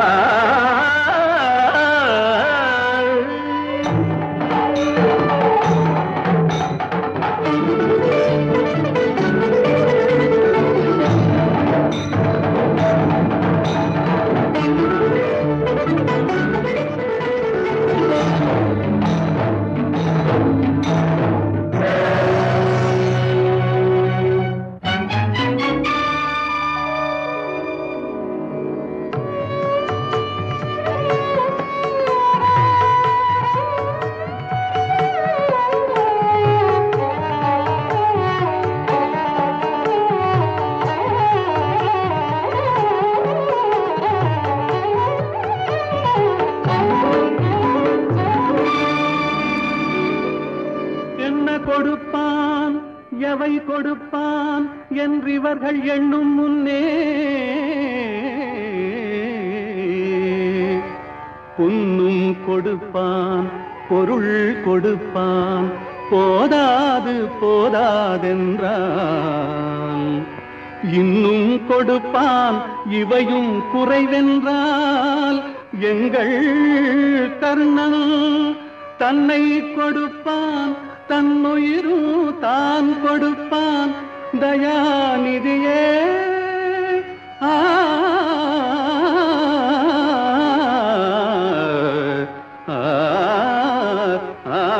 என்ன கொடுப்பான் எவை கொடுப்பான் என்று இவர்கள் எண்ணும் முன்னே புன்னும் கொடுப்பான் பொருள் கொடுப்பான் போதாது போதாதென்றான் இன்னும் கொடுப்பான் இவையும் குறைவென்றால் எங்கள் கர்ணன் தன்னை கொடுப்பான் தன்னுயிரும் தான் கொடுப்பான் தயாநிதியே ஆ ஆ, ஆ, ஆ.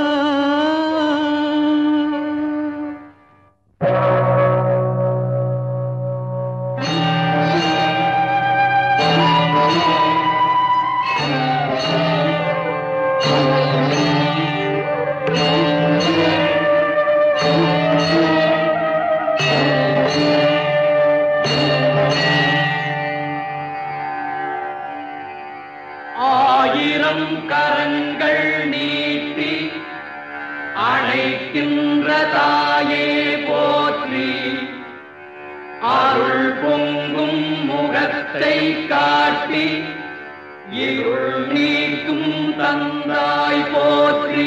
ஆயிரம் கரங்கள் நீட்டி அணைக்கின்ற தாயே போற்றி அருள் பொங்கும் முகத்தை காட்டி இருள் நீக்கும் தந்தாய் போற்றி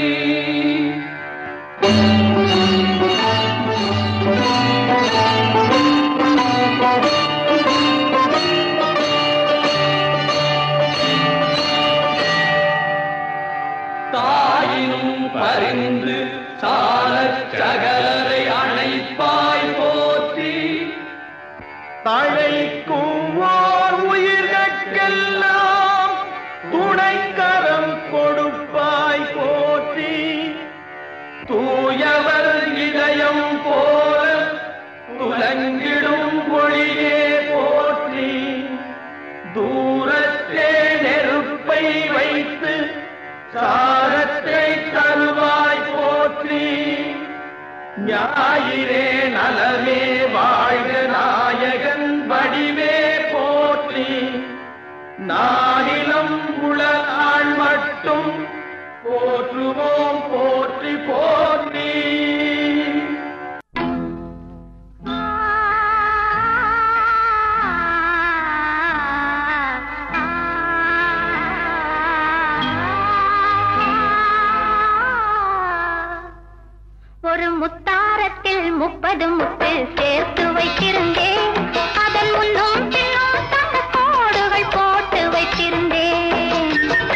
தாயினும் பரிந்து சாலச் சகலரை அணைப்பாய் போற்றி தழைக்கும் ஓர் உயிர்கட்கெல்லாம் துணைக்கரம் கொடுப்பாய் போற்றி தூயவர் இதயம் போல துலங்கிடும் ஒளியே போற்றி தூரத்தே நெருப்பை வைத்து சாரத்தை தருவாய் போற்றி ஞாயிறே நலமே வாழ்க நாயகன் வடிவே போற்றி நானிலம் உளநாள் மட்டும் போற்றுவோம் போற்றி போற்றி ஆ முப்பது முத்து சேர்த்து வைத்திருந்தேன் அதன் முன்னும் பின்னும் தங்க கோடுகள் போட்டு வைத்திருந்தேன்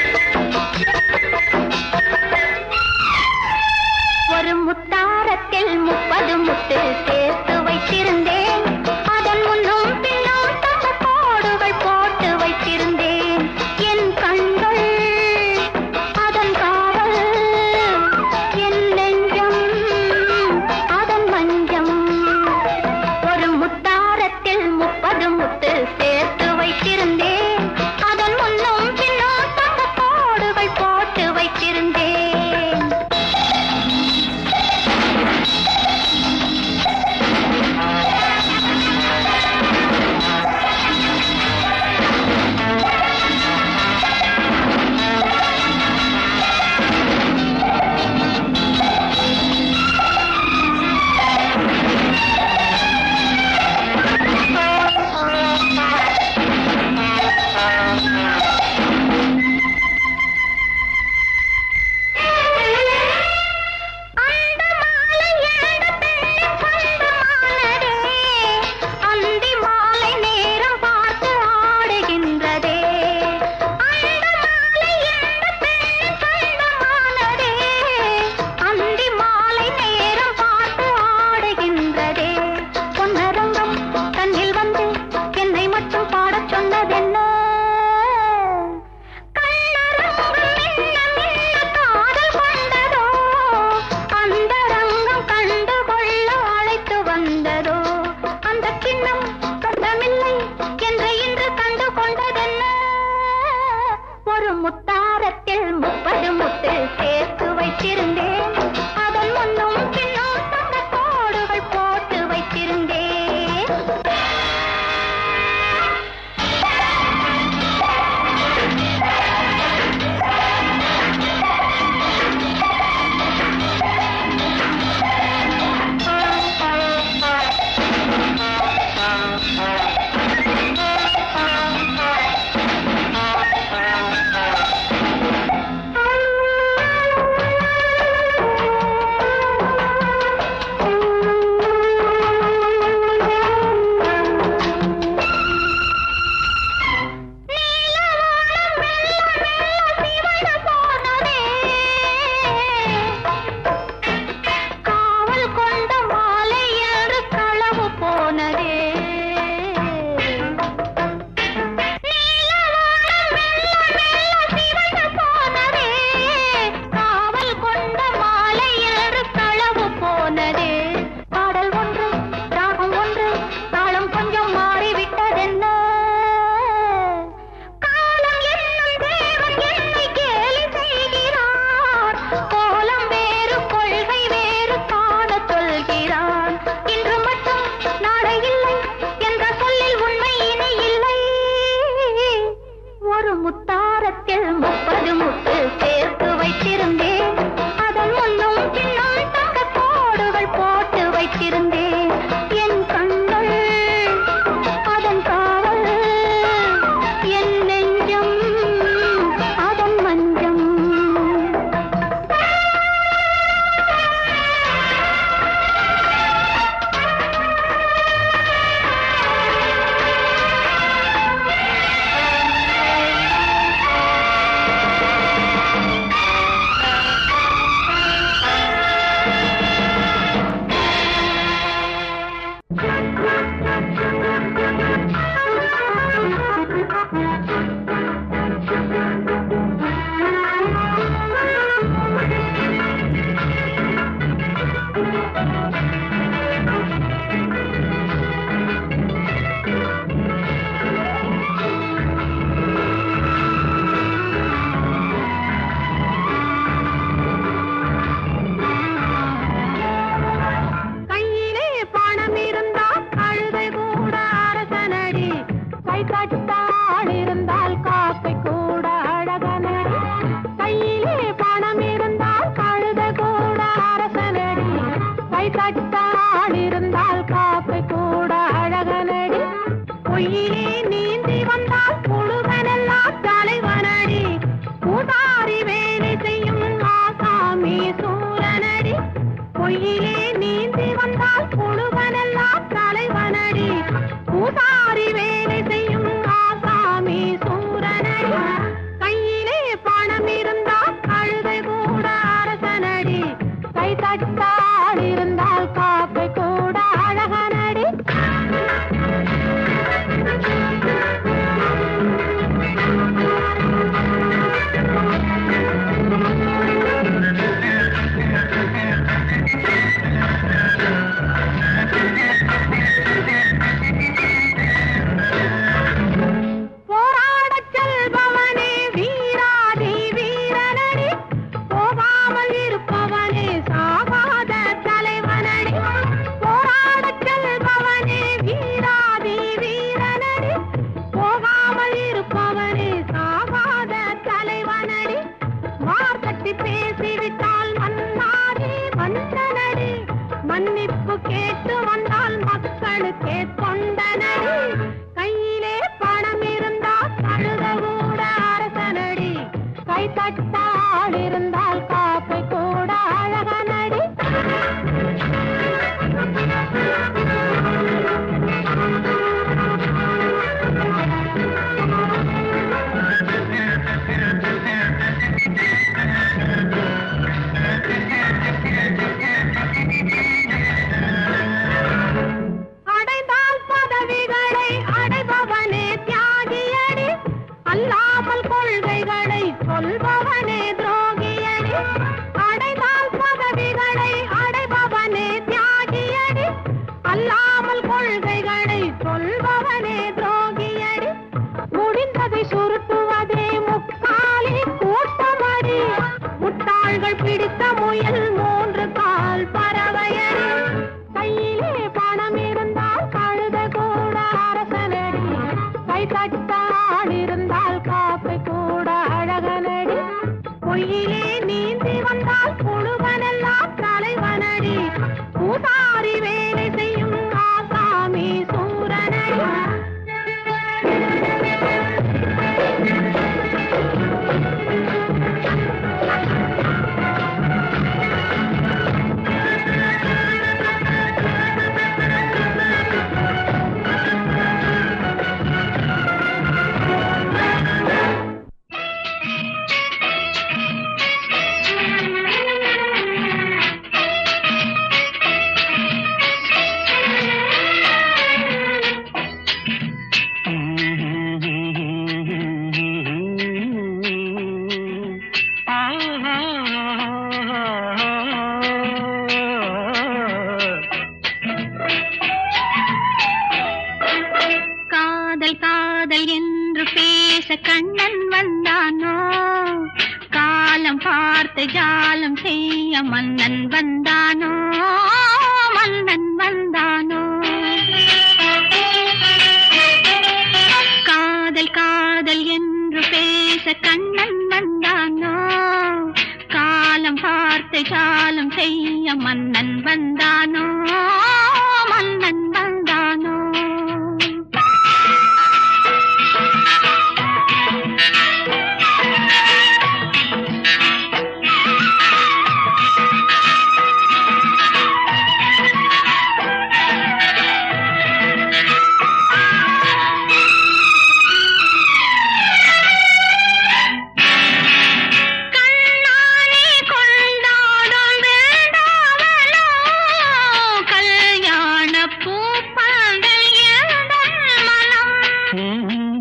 ஒரு முத்தாரத்தில் முப்பது முத்து சேர்த்து வைத்திருந்தேன் அதன் முன்னும் பின்னும் தங்க கோடுகள் போட்டு வைத்திருந்தேன் என் கண்கள் அதன் காவல் என் நெஞ்சம் அதன் மஞ்சம் ஒரு முத்தாரத்தில் முப்பது முத்து சேர்த்து வைத்திருந்தேன் அதன் முன்னும் பின்னும் தங்க கோடுகள் போட்டு வைத்திருந்தேன் அந்த மாலை எந்த பெண்ணை சொந்தமானதே அந்தி மாலை நேரம் பார்த்து ஆடுகின்றதே அந்த மாலை எந்த பெண்ணை சொந்தமானதே அந்தி மாலை நேரம் பார்த்து ஆடுகின்றதே பொன்னரங்கம் கண்ணில் வந்து என்னை மட்டும் பாடச் சொன்னதென்ன கண்ணரங்கம் மின்ன மின்ன காதல் கொண்டதோ அந்த ரங்கம் கண்டு கொள்ள அழைத்து வந்ததோ அந்த கிண்ணம் சொந்தமில்லை என்று இன்று கண்டு கொண்டதென்ன ஒரு முத்தாரத்தில் முப்பது முத்து சேர்த்து வைத்திருந்தேன் அதன் முன்னும் பின்னும் தங்க கோடுகள் போட்டு வைத்திருந்தேன் காவல் கொண்ட மாலை என்று களவு போனதே நீலவானம் மெல்ல மெல்ல சிவந்து போனதே காவல் கொண்ட மாலை என்று களவு போனதே பாடல் ஒன்று ராகம் ஒன்று தாளம் கொஞ்சம் மாறிவிட்டதென்ன காலம் என்னும் தேவன் என்னை கேலி செய்கிறார் கோலம் வேறு கொள்கை வேறு காண சொல்கிறான் இன்று மட்டும் நாளை இல்லை என்ற சொல்லில் உண்மை இனி இல்லை ஒரு முத்தாரத்தில் முப்பது முத்து சேர்த்து வைத்திருந்தேன் அதன் முன்னும் பின்னும் தங்க கோடுகள் போட்டு வைத்திருந்தேன் என் கண்கள் அதன் காவல் என் நெஞ்சம் அதன் மஞ்சம் ஆ பணம் இருந்தா கழுதை கூட அரசனடி கை தட்டால் இருந்தால் காப்பை கூட அழகனடி போராடச் செல்பவனே வீராதி வீரனடி போகாமல் இருப்பவனே சாகாத தலைவனடி போராடச் செல்பவனே வீராதி வீரனடி போகாமல் இருப்பவனே சாகாத தலைவனடி வார்த்தட்டி பேசிவிட்டால் மன்னாதி வந்தனடி மன்னிப்பு கேட்டு வந்தால் மக்களுக்கே தொண்டனடி கையிலே பணம் இருந்தால் கழுத கூட அரசனடி கை தட்டால் இருந்தால் காப்பை கூட அழகனடி அடைந்தால் பதவிகளை அடைபவனே தியாகியடி அல்லாமல் கொள்கைகளை சொல்பவனே துரோகியடி அடைந்தால் பதவிகளை அடைபவனே தியாகியடி அல்லாமல் கொள்கைகளை சொல்பவனே துரோகியடி முடிந்ததை சுருட்டுவதே முக்காலி கூட்டமடி முட்டாள்கள் பிடித்த முயல் மூன்று கால் பறவையடி கையிலே பணம் இருந்தால் கழுத கூட அரசனடி கை தட்டால் இருந்தால் காப்பை கூட அழகனடி பொய்யிலே நீந்தி வந்தால் புழுவனெல்லாம் தலைவனடி பூசாரி வேலை செய்யும் ஆசாமி சூரனடி காதல் காதல் என்று பேச கண்ணன் வந்தானோ காலம் பார்த்து ஜாலம் செய்ய மன்னன் வந்தானோ மன்னன் வந்தானோ காதல் காதல் என்று பேச கண்ணன் வந்தானோ காலம் பார்த்து ஜாலம் செய்ய மன்னன் வந்தானோ மன்னன் வந்தானோ கண்ணானே கொண்டாடும் வேண்டாவலோ கல்யாண பூப்பந்தல் எந்தன் மனம்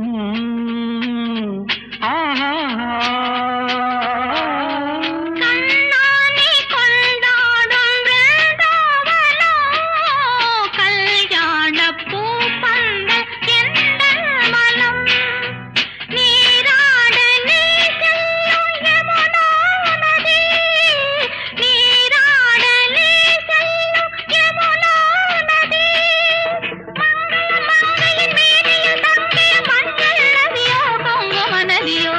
கண்ணானே கொண்டாடும் வேண்டாவலோ கல்யாண பூப்பந்தல் எந்தன் மனம் நீராட நீ செல்லும் யமுனா நதி நீராட நீ செல்லும் யமுனா நதி மங்கைய மங்கையின் மேனியில் தங்கிய மஞ்சள் நதியோ குங்கும நதியோ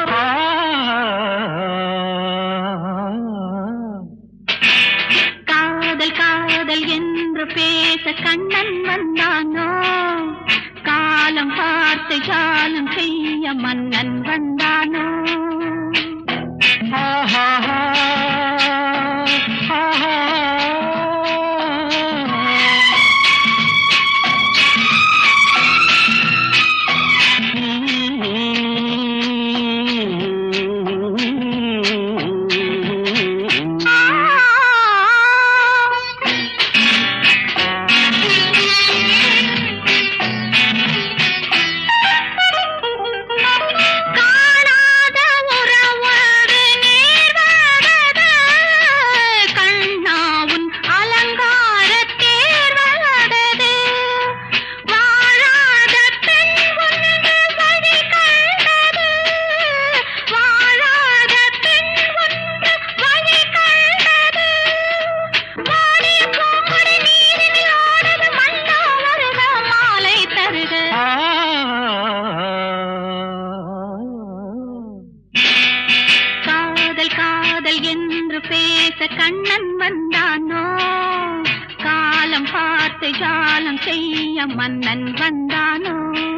காதல் காதல் என்று பேச கண்ணன் வந்தானோ காலம் பார்த்து ஜாலம் செய்ய மன்னன் வந்தானோ என்று பேச கண்ணன் வந்தானோ காலம் பார்த்து ஜாலம் செய்ய மன்னன் வந்தானோ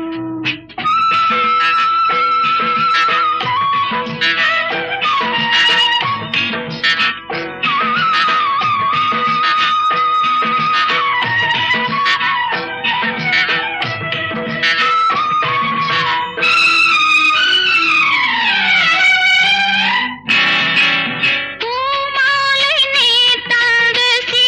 பூமாலை நீ தந்து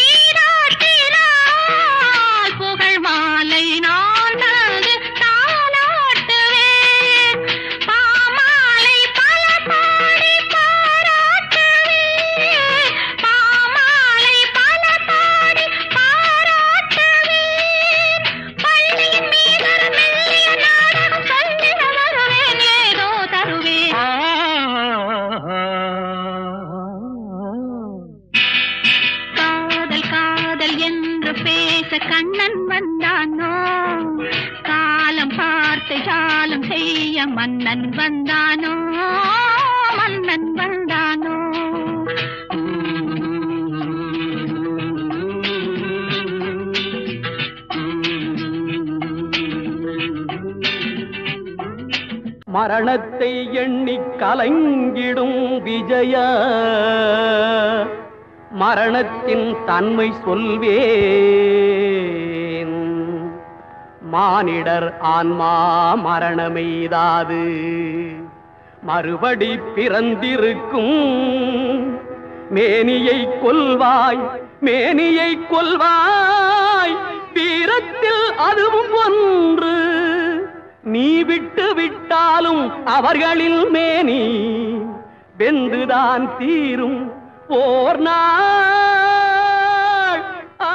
சீராட்டினாய் புகழ் மாலை நான் தந்து தாலாட்டுவேன் பாமாலை பல பாடி பாராட்டுவேன் பாமாலை பல பாடி பாராட்டுவேன் பள்ளியின் மீதொரு மெல்லிய நாடகம் சொல்லிட வருவேன் ஏதோ தருவேன் காதல் காதல் என்று பேச கண்ணன் வந்தானோ காலம் பார்த்து ஜாலம் செய்ய மன்னன் வந்தானோ மன்னன் வந்தானோ மரணத்தை எண்ணி கலங்கிடும் விஜய மரணத்தின் தன்மை சொல்வேன் மானிடர் ஆன்மா மரணமெய்தாது மறுபடி பிறந்திருக்கும் மேனியை கொல்வாய் மேனியை கொல்வாய் வீரத்தில் அதுவும் ஒன்று நீ விட்டு விட்டாலும் அவர்களில் மேனி வெந்துதான் தீரும் போர் நாள் ஆ.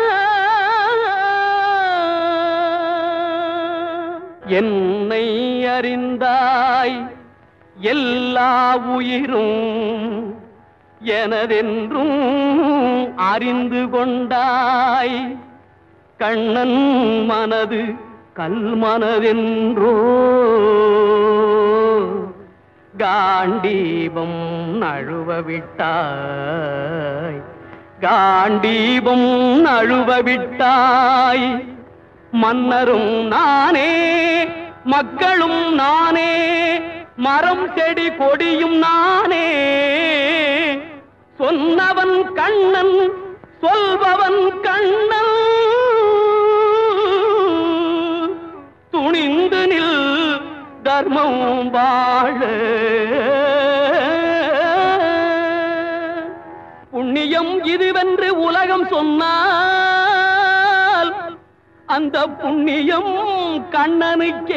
என்னை அறிந்தாய் எல்லா உயிரும் எனதென்றும் அறிந்து கொண்டாய் கண்ணன் மனது கல்மனதென்றோ காண்டீபம் நழுவ விட்டாய் காண்டீபம் நழுவ விட்டாய் மன்னரும் நானே மக்களும் நானே மரம் செடி கொடியும் நானே சொன்னவன் கண்ணன் சொல்பவன் கண்ணன் துணிந்து நில் தர்மம் வாழ புண்ணியம் இதுவென்று உலகம் சொன்னால் அந்த புண்ணியம் கண்ணனுக்கே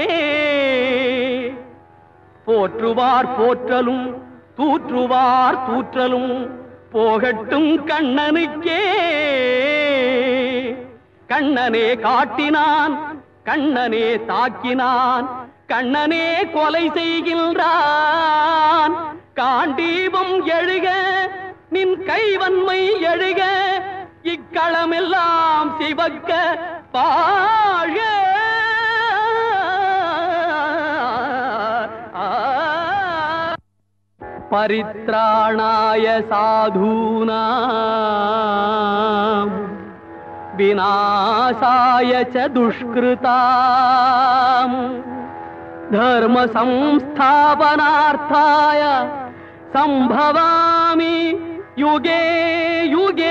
போற்றுவார் போற்றலும் தூற்றுவார் தூற்றலும் போகட்டும் கண்ணனுக்கே கண்ணனே காட்டினான் கண்ணனே தாக்கினான் கண்ணனே கொலை செய்கின்றான் காண்டீபம் எழுக நின் கைவன்மை எழுக இக்களமெல்லாம் சிவக்க பாழ परित्राणाय साधूनाम् विनाशाय च दुष्कृताम् धर्मसंस्थापनार्थाय सम्भवामि युगे युगे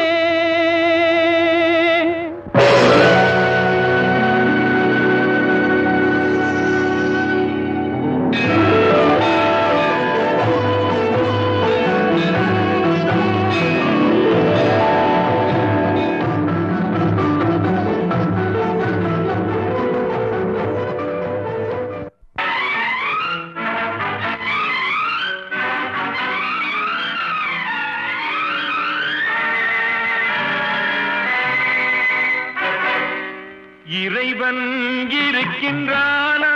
இறைவன் இருக்கின்றானா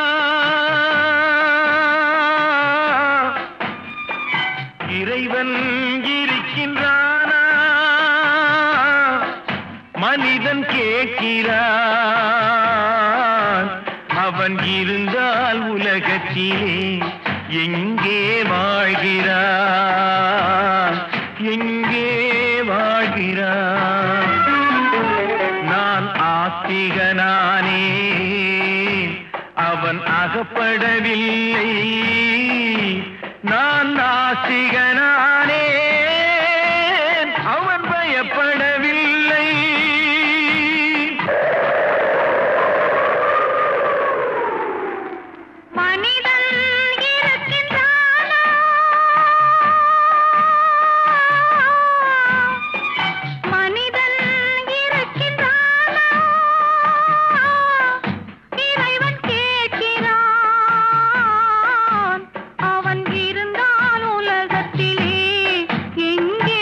இறைவன் இருக்கின்றானா மனிதன் கேட்கிறான் அவன் இருந்தால் உலகத்திலே எங்கே வாழ்கிறான் எங்கே வாழ்கிறான் நான் ஆஸ்திகனானே அவன் அகப்படவில்லை நான் நாஸ்திகனானே அவன் பயப்படவில்லை மனிதன் இருக்கின்றானா மனிதன் இருக்கின்றானா இறைவன் கேட்கிறான் அவன் இருந்தால் உலகத்திலே எங்கே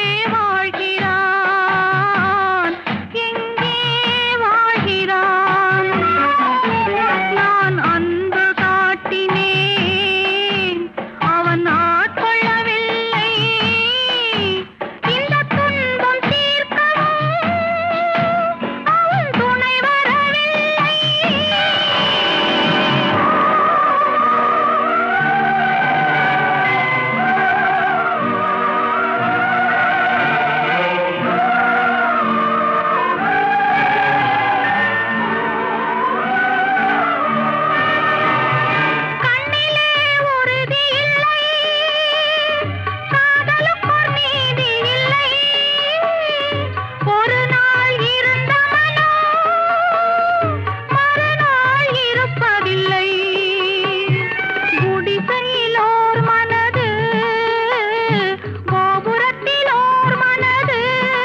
வாழ்கிறான் எங்கே வாழ்கிறான் நான் அன்பு காட்டினேன் அவன் ஆட்கொள்ளவில்லை இந்த துன்பம் தீர்க்கவும் அவன் துணை வரவில்லை கண்ணிலே உறுதி இல்லை காதலுக்கோர் நீதி இல்லை ஒரு நாள் இருந்த மனம் மறுநாள் இருப்பதில்லை குடிசையிலோர் மனது கோபுரத்திலோர் மனது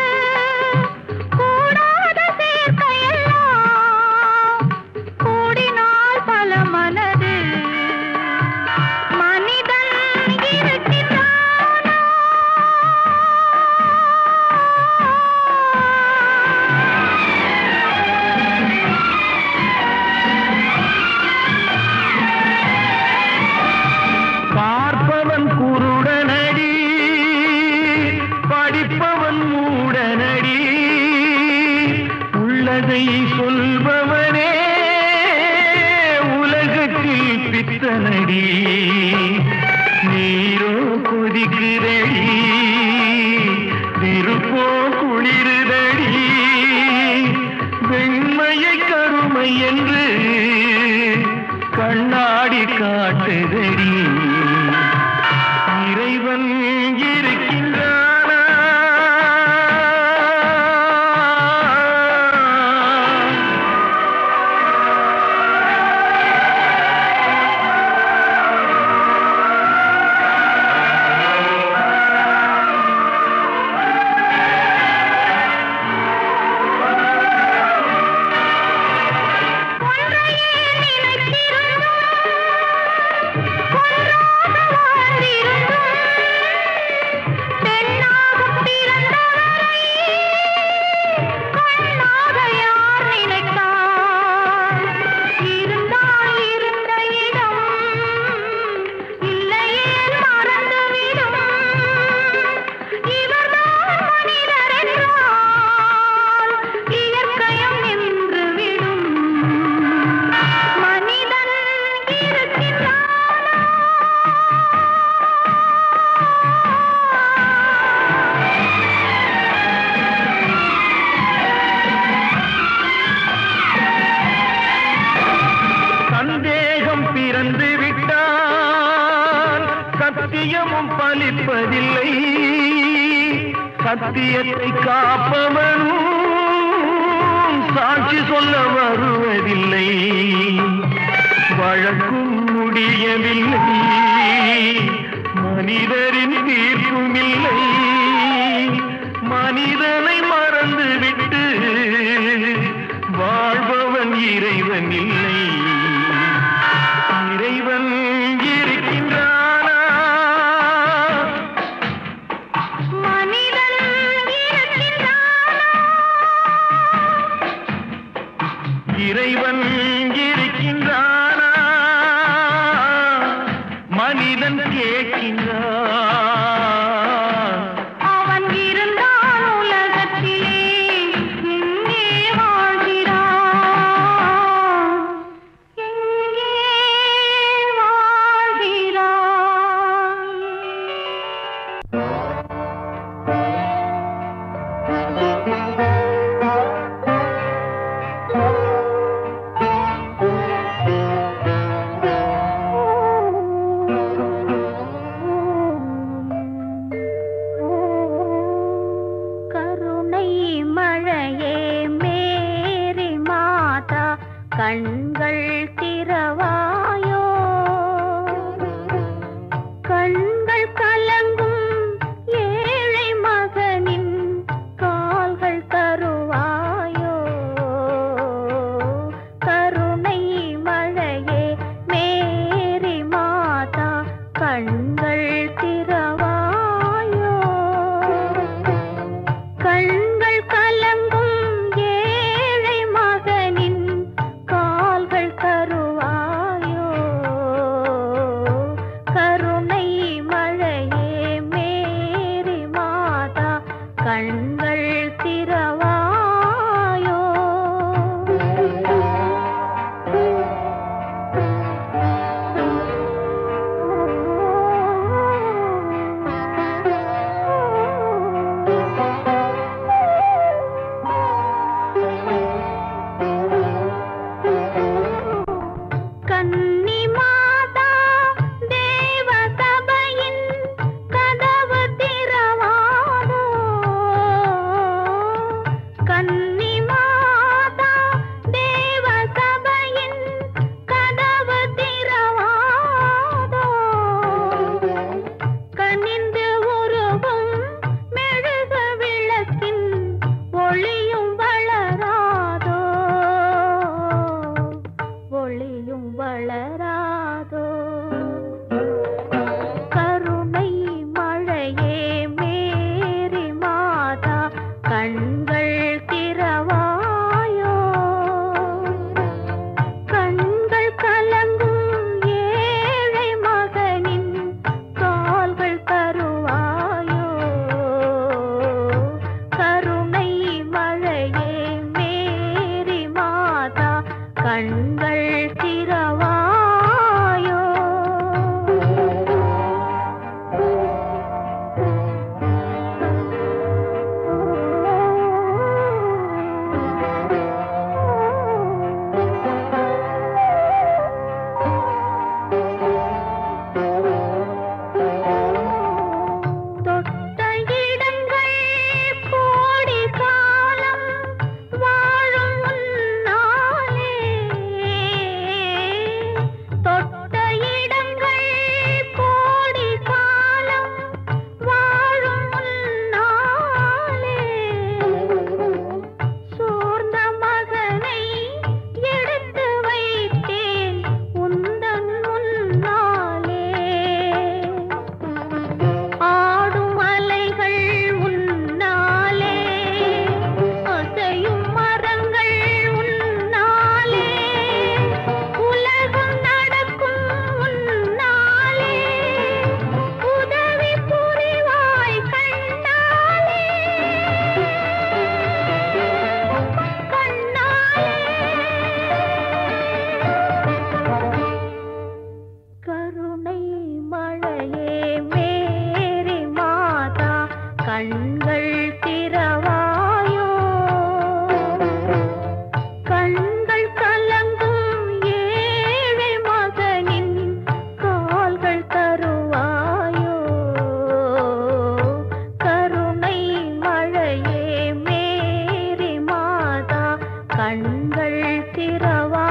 கூடாத சேர்க்கையெல்லாம் கூடினால் பல மனது மனிதன் இருக்கின்றானா பார்ப்பவன் குருடனடி படிப்பவன் மூடனடி உள்ளதை சொல்பவனே உலகத்தில் பித்தனடி நீரோ கொதிக்கிறடி திருப்போ குளிருதடி வெண்மையை கருமை என்று கண்ணாடி காட்டுதடி இறைவன் இருக்கின்றானா ஒன்றையே நினைத்திருந்தோம் ஒன்றாக வாழ்ந்திருந்தோம் பெண்ணாக பிறந்தவரை கண்ணாக யார் நினைத்தார் இருந்தால் இருந்த இடம் இல்லையே மறந்துவிடும் இவர்தான் மனிதர் என்றால் இயற்கையும் நின்றுவிடும் மனிதன் இருக்கின்றானா சந்தேகம் பிறந்து விட்டால் சத்தியமும் பலிப்பதில்லை சத்தியத்தை காப்பவனும் சாட்சி சொல்ல வருவதில்லை வழக்கும் முடியவில்லை மனிதரின் தீர்ப்பும் இல்லை மனிதனை மறந்துவிட்டு வாழ்பவன் இறைவன் இல்லை இறைவன் இருக்கின்றானா மனிதன் இருக்கின்றானா இறைவன் இருக்கின்றானா மனிதன் கேட்கின்றான் அவன் இருந்தால் உலகத்திலே எங்கே வாழ்கிறான் எங்கே வாழ்கிறான் கண்கள் திறவாயோ கண்கள் கலங்கும் ஏழை மகனின் கால்கள் தருவாயோ கருணை மழையே மேரி மாதா கண்கள் திறவாயோ கண்கள் கலங்கும் ஏழை மகனின் கால்கள் தருவாயோ கருணை மழையே மேரி மாதா கண்கள் திறவாயோ கன்னி மாதா தேவ சபையின் கதவு திறவாதோ கன்னி மாதா தேவ சபையின் கதவு திறவாதோ கனிந்து உருவும் மெழுக விளக்கின் ஒளியும் வளராதோ ஒளியும் வளராதோ கருணை மழையே மேரி மாதா கண்கள் திறவாயோ கண்கள் கலங்கும் ஏழை மகனின் கால்கள் தருவாயோ கருணை மழையே மேரி மாதா கண்கள் திறவாயோ தொட்ட இடங்கள் கோடி காலம் வாழும் உன்னாலே தொட்ட இடங்கள் கோடி காலம் வாழும் உன்னாலே சோர்ந்த மகனை எடுத்து வைத்தேன் உந்தன் முன்னாலே ஆடும் அலைகள் உன்னாலே அசையும் மரங்கள் உன்னாலே உலகம் நடக்கும் உன்னாலே உதவி புரிவாய் கண்ணாலே கண்ணாலே கருணை மழையே மேரி மாதா கண்கள் திறவாயோ கண்கள் கலங்கும் ஏழை மகனின் கால்கள் தருவாயோ கருணை மழையே மேரி மாதா கண்கள் திறவாயோ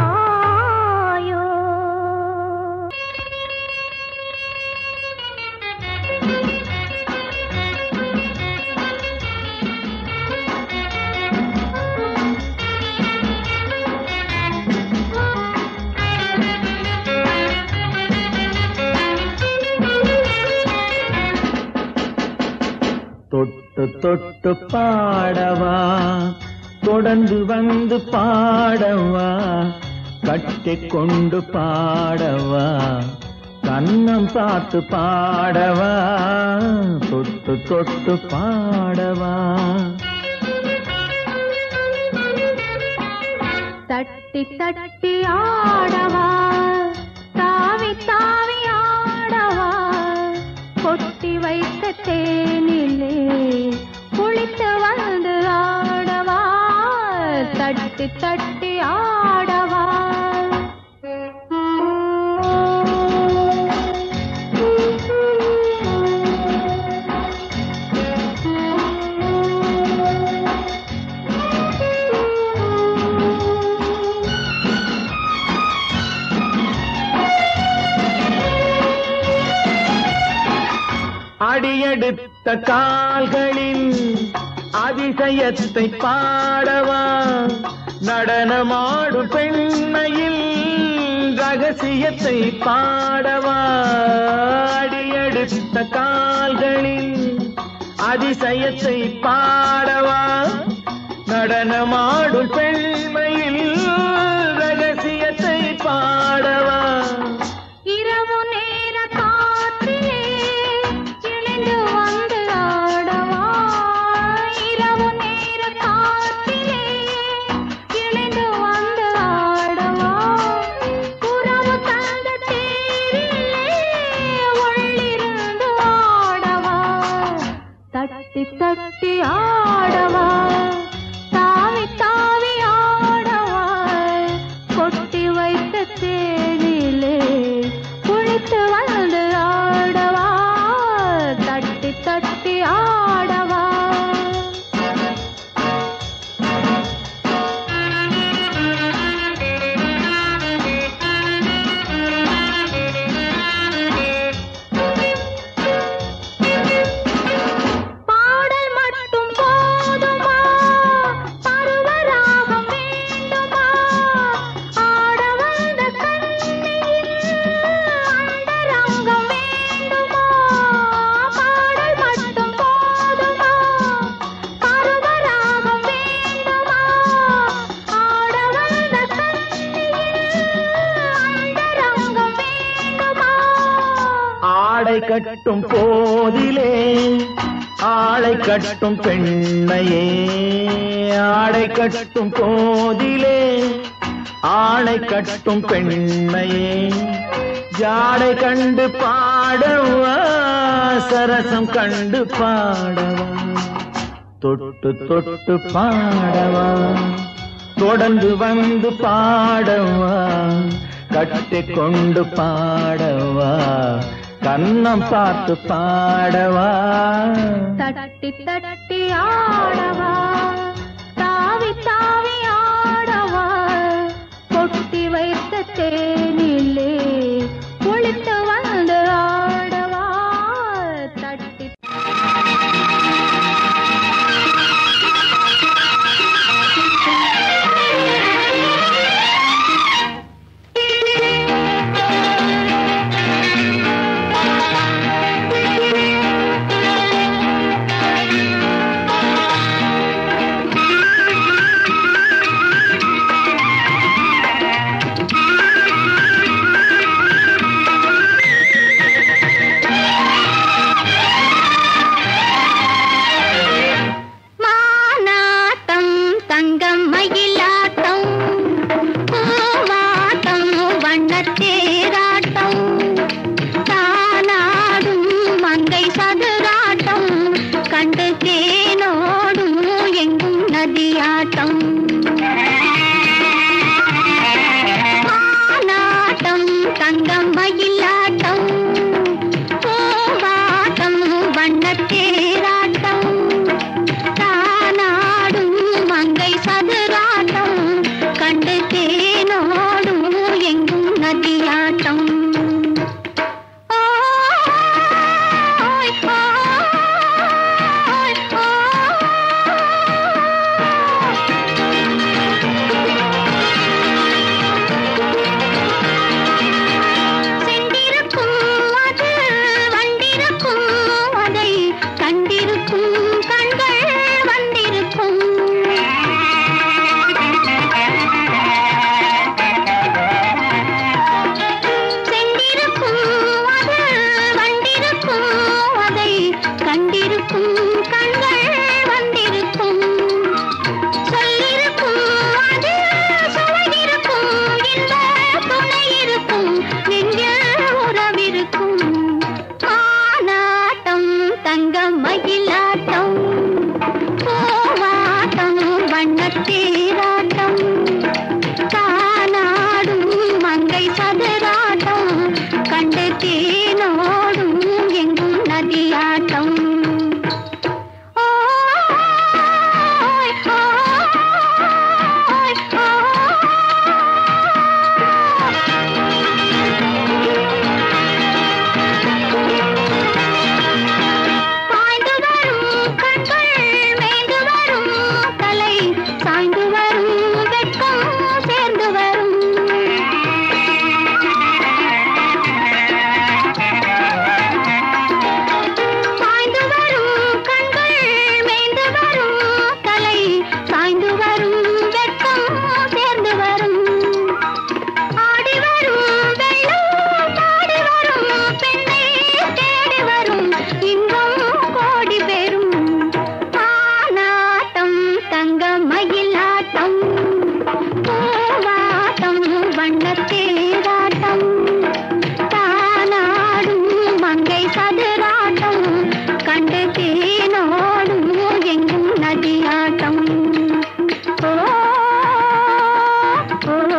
தொட்டு தொட்டு பாடவா தொடர்ந்து வந்து பாடவா கட்டிக் கொண்டு பாடவா கண்ணம் பார்த்து பாடவா தொட்டு தொட்டு பாடவா தட்டி தட்டி ஆடவா தாவி தாவி ஆடவா கொட்டி வைத்த தேனிலே குளித்து வந்து ஆடவா தட்டி தட்டி ஆடவா அடியெடுத்த கால்களின் அதிசயத்தை பாடவா நடனமாடும் பெண்மையில் ரகசியத்தை பாடவா அடியெடுத்த கால்களின் அதிசயத்தை பாடவா நடனமாடும் பெண்மையில் ரகசியத்தை பாடவா இரவு நேர காற்றிலே இணைந்து வந்து ஆடவா இரவு நேர காற்றிலே இணைந்து வந்து ஆடவா உறவு தந்த தேரிலே உள்ளிருந்து ஆடவா தட்டி தட்டி ஆடவா தாவி தாவி ஆடவா கொட்டி வைத்த தேனிலே குளித்து வந்து ஆடவா தட்டி தட்டி ஆடவா பாடல் மட்டும் போதுமா பருவராகம் வேண்டுமா ஆட வந்த கண்ணியில் அந்தரங்கம் வேண்டுமா பாடல் மட்டும் போதுமா பருவராகம் வேண்டுமா ஆட வந்த கண்ணியில் அந்தரங்கம் வேண்டுமா ஆடை கட்டும் போதிலே ஆளை கட்டும் பெண்ணையே ஆடை கட்டும் போதிலே ஆளை கட்டும் பெண்ணையே ஜாடை கண்டு பாடவா சரசம் கண்டு பாடவா தொட்டு தொட்டு பாடவா தொடர்ந்து வந்து பாடவா கட்டிக் கொண்டு பாடவா கண்ணம் பார்த்து பாடவா தட்டி தட்டி ஆடவா தாவி தாவி ஆடவா கொட்டி வைத்த தேனிலே குளித்து வந்து ஆடவா தட்டி மானாட்டம் தங்கம் மயிலாட்டம் பூவாட்டம் வண்ணத்தேராட்டம் தானாடும் மங்கை சதுராட்டம் கண்டு தேனோடும் எங்கும் நதியாட்டம் மானாட்டம் தங்கம் மயிலாட்டம் பூவாட்டம் வண்ணத்தேராட்டம் தானாடும் மங்கை சதுராட்டம் கண்டு தேனோடும் எங்கும் நதியாட்டம் ஓய், ஓய், சென்றிருக்கும் அது வண்டிருக்கும் அதை கண்டிருக்கும் கண்கள் வந்திருக்கும் சென்றிருக்கும் அது வண்டிருக்கும் அதை கண்டிருக்கும் கண்கள் வந்திருக்கும் சொல்லிருக்கும் அது சுவையிருக்கும் இந்த துணை இருக்கும் நெஞ்சில் உறவிருக்கும் மானாட்டம் தங்கம் மயிலாட்டம் பூவாட்டம் வண்ணத்தேராட்டம் தானாடும் மங்கை சதுராட்டம் கண்டு தேனோடும் எங்கும் நதியாட்டம் ஓய், ஓய், ஓய். ஓ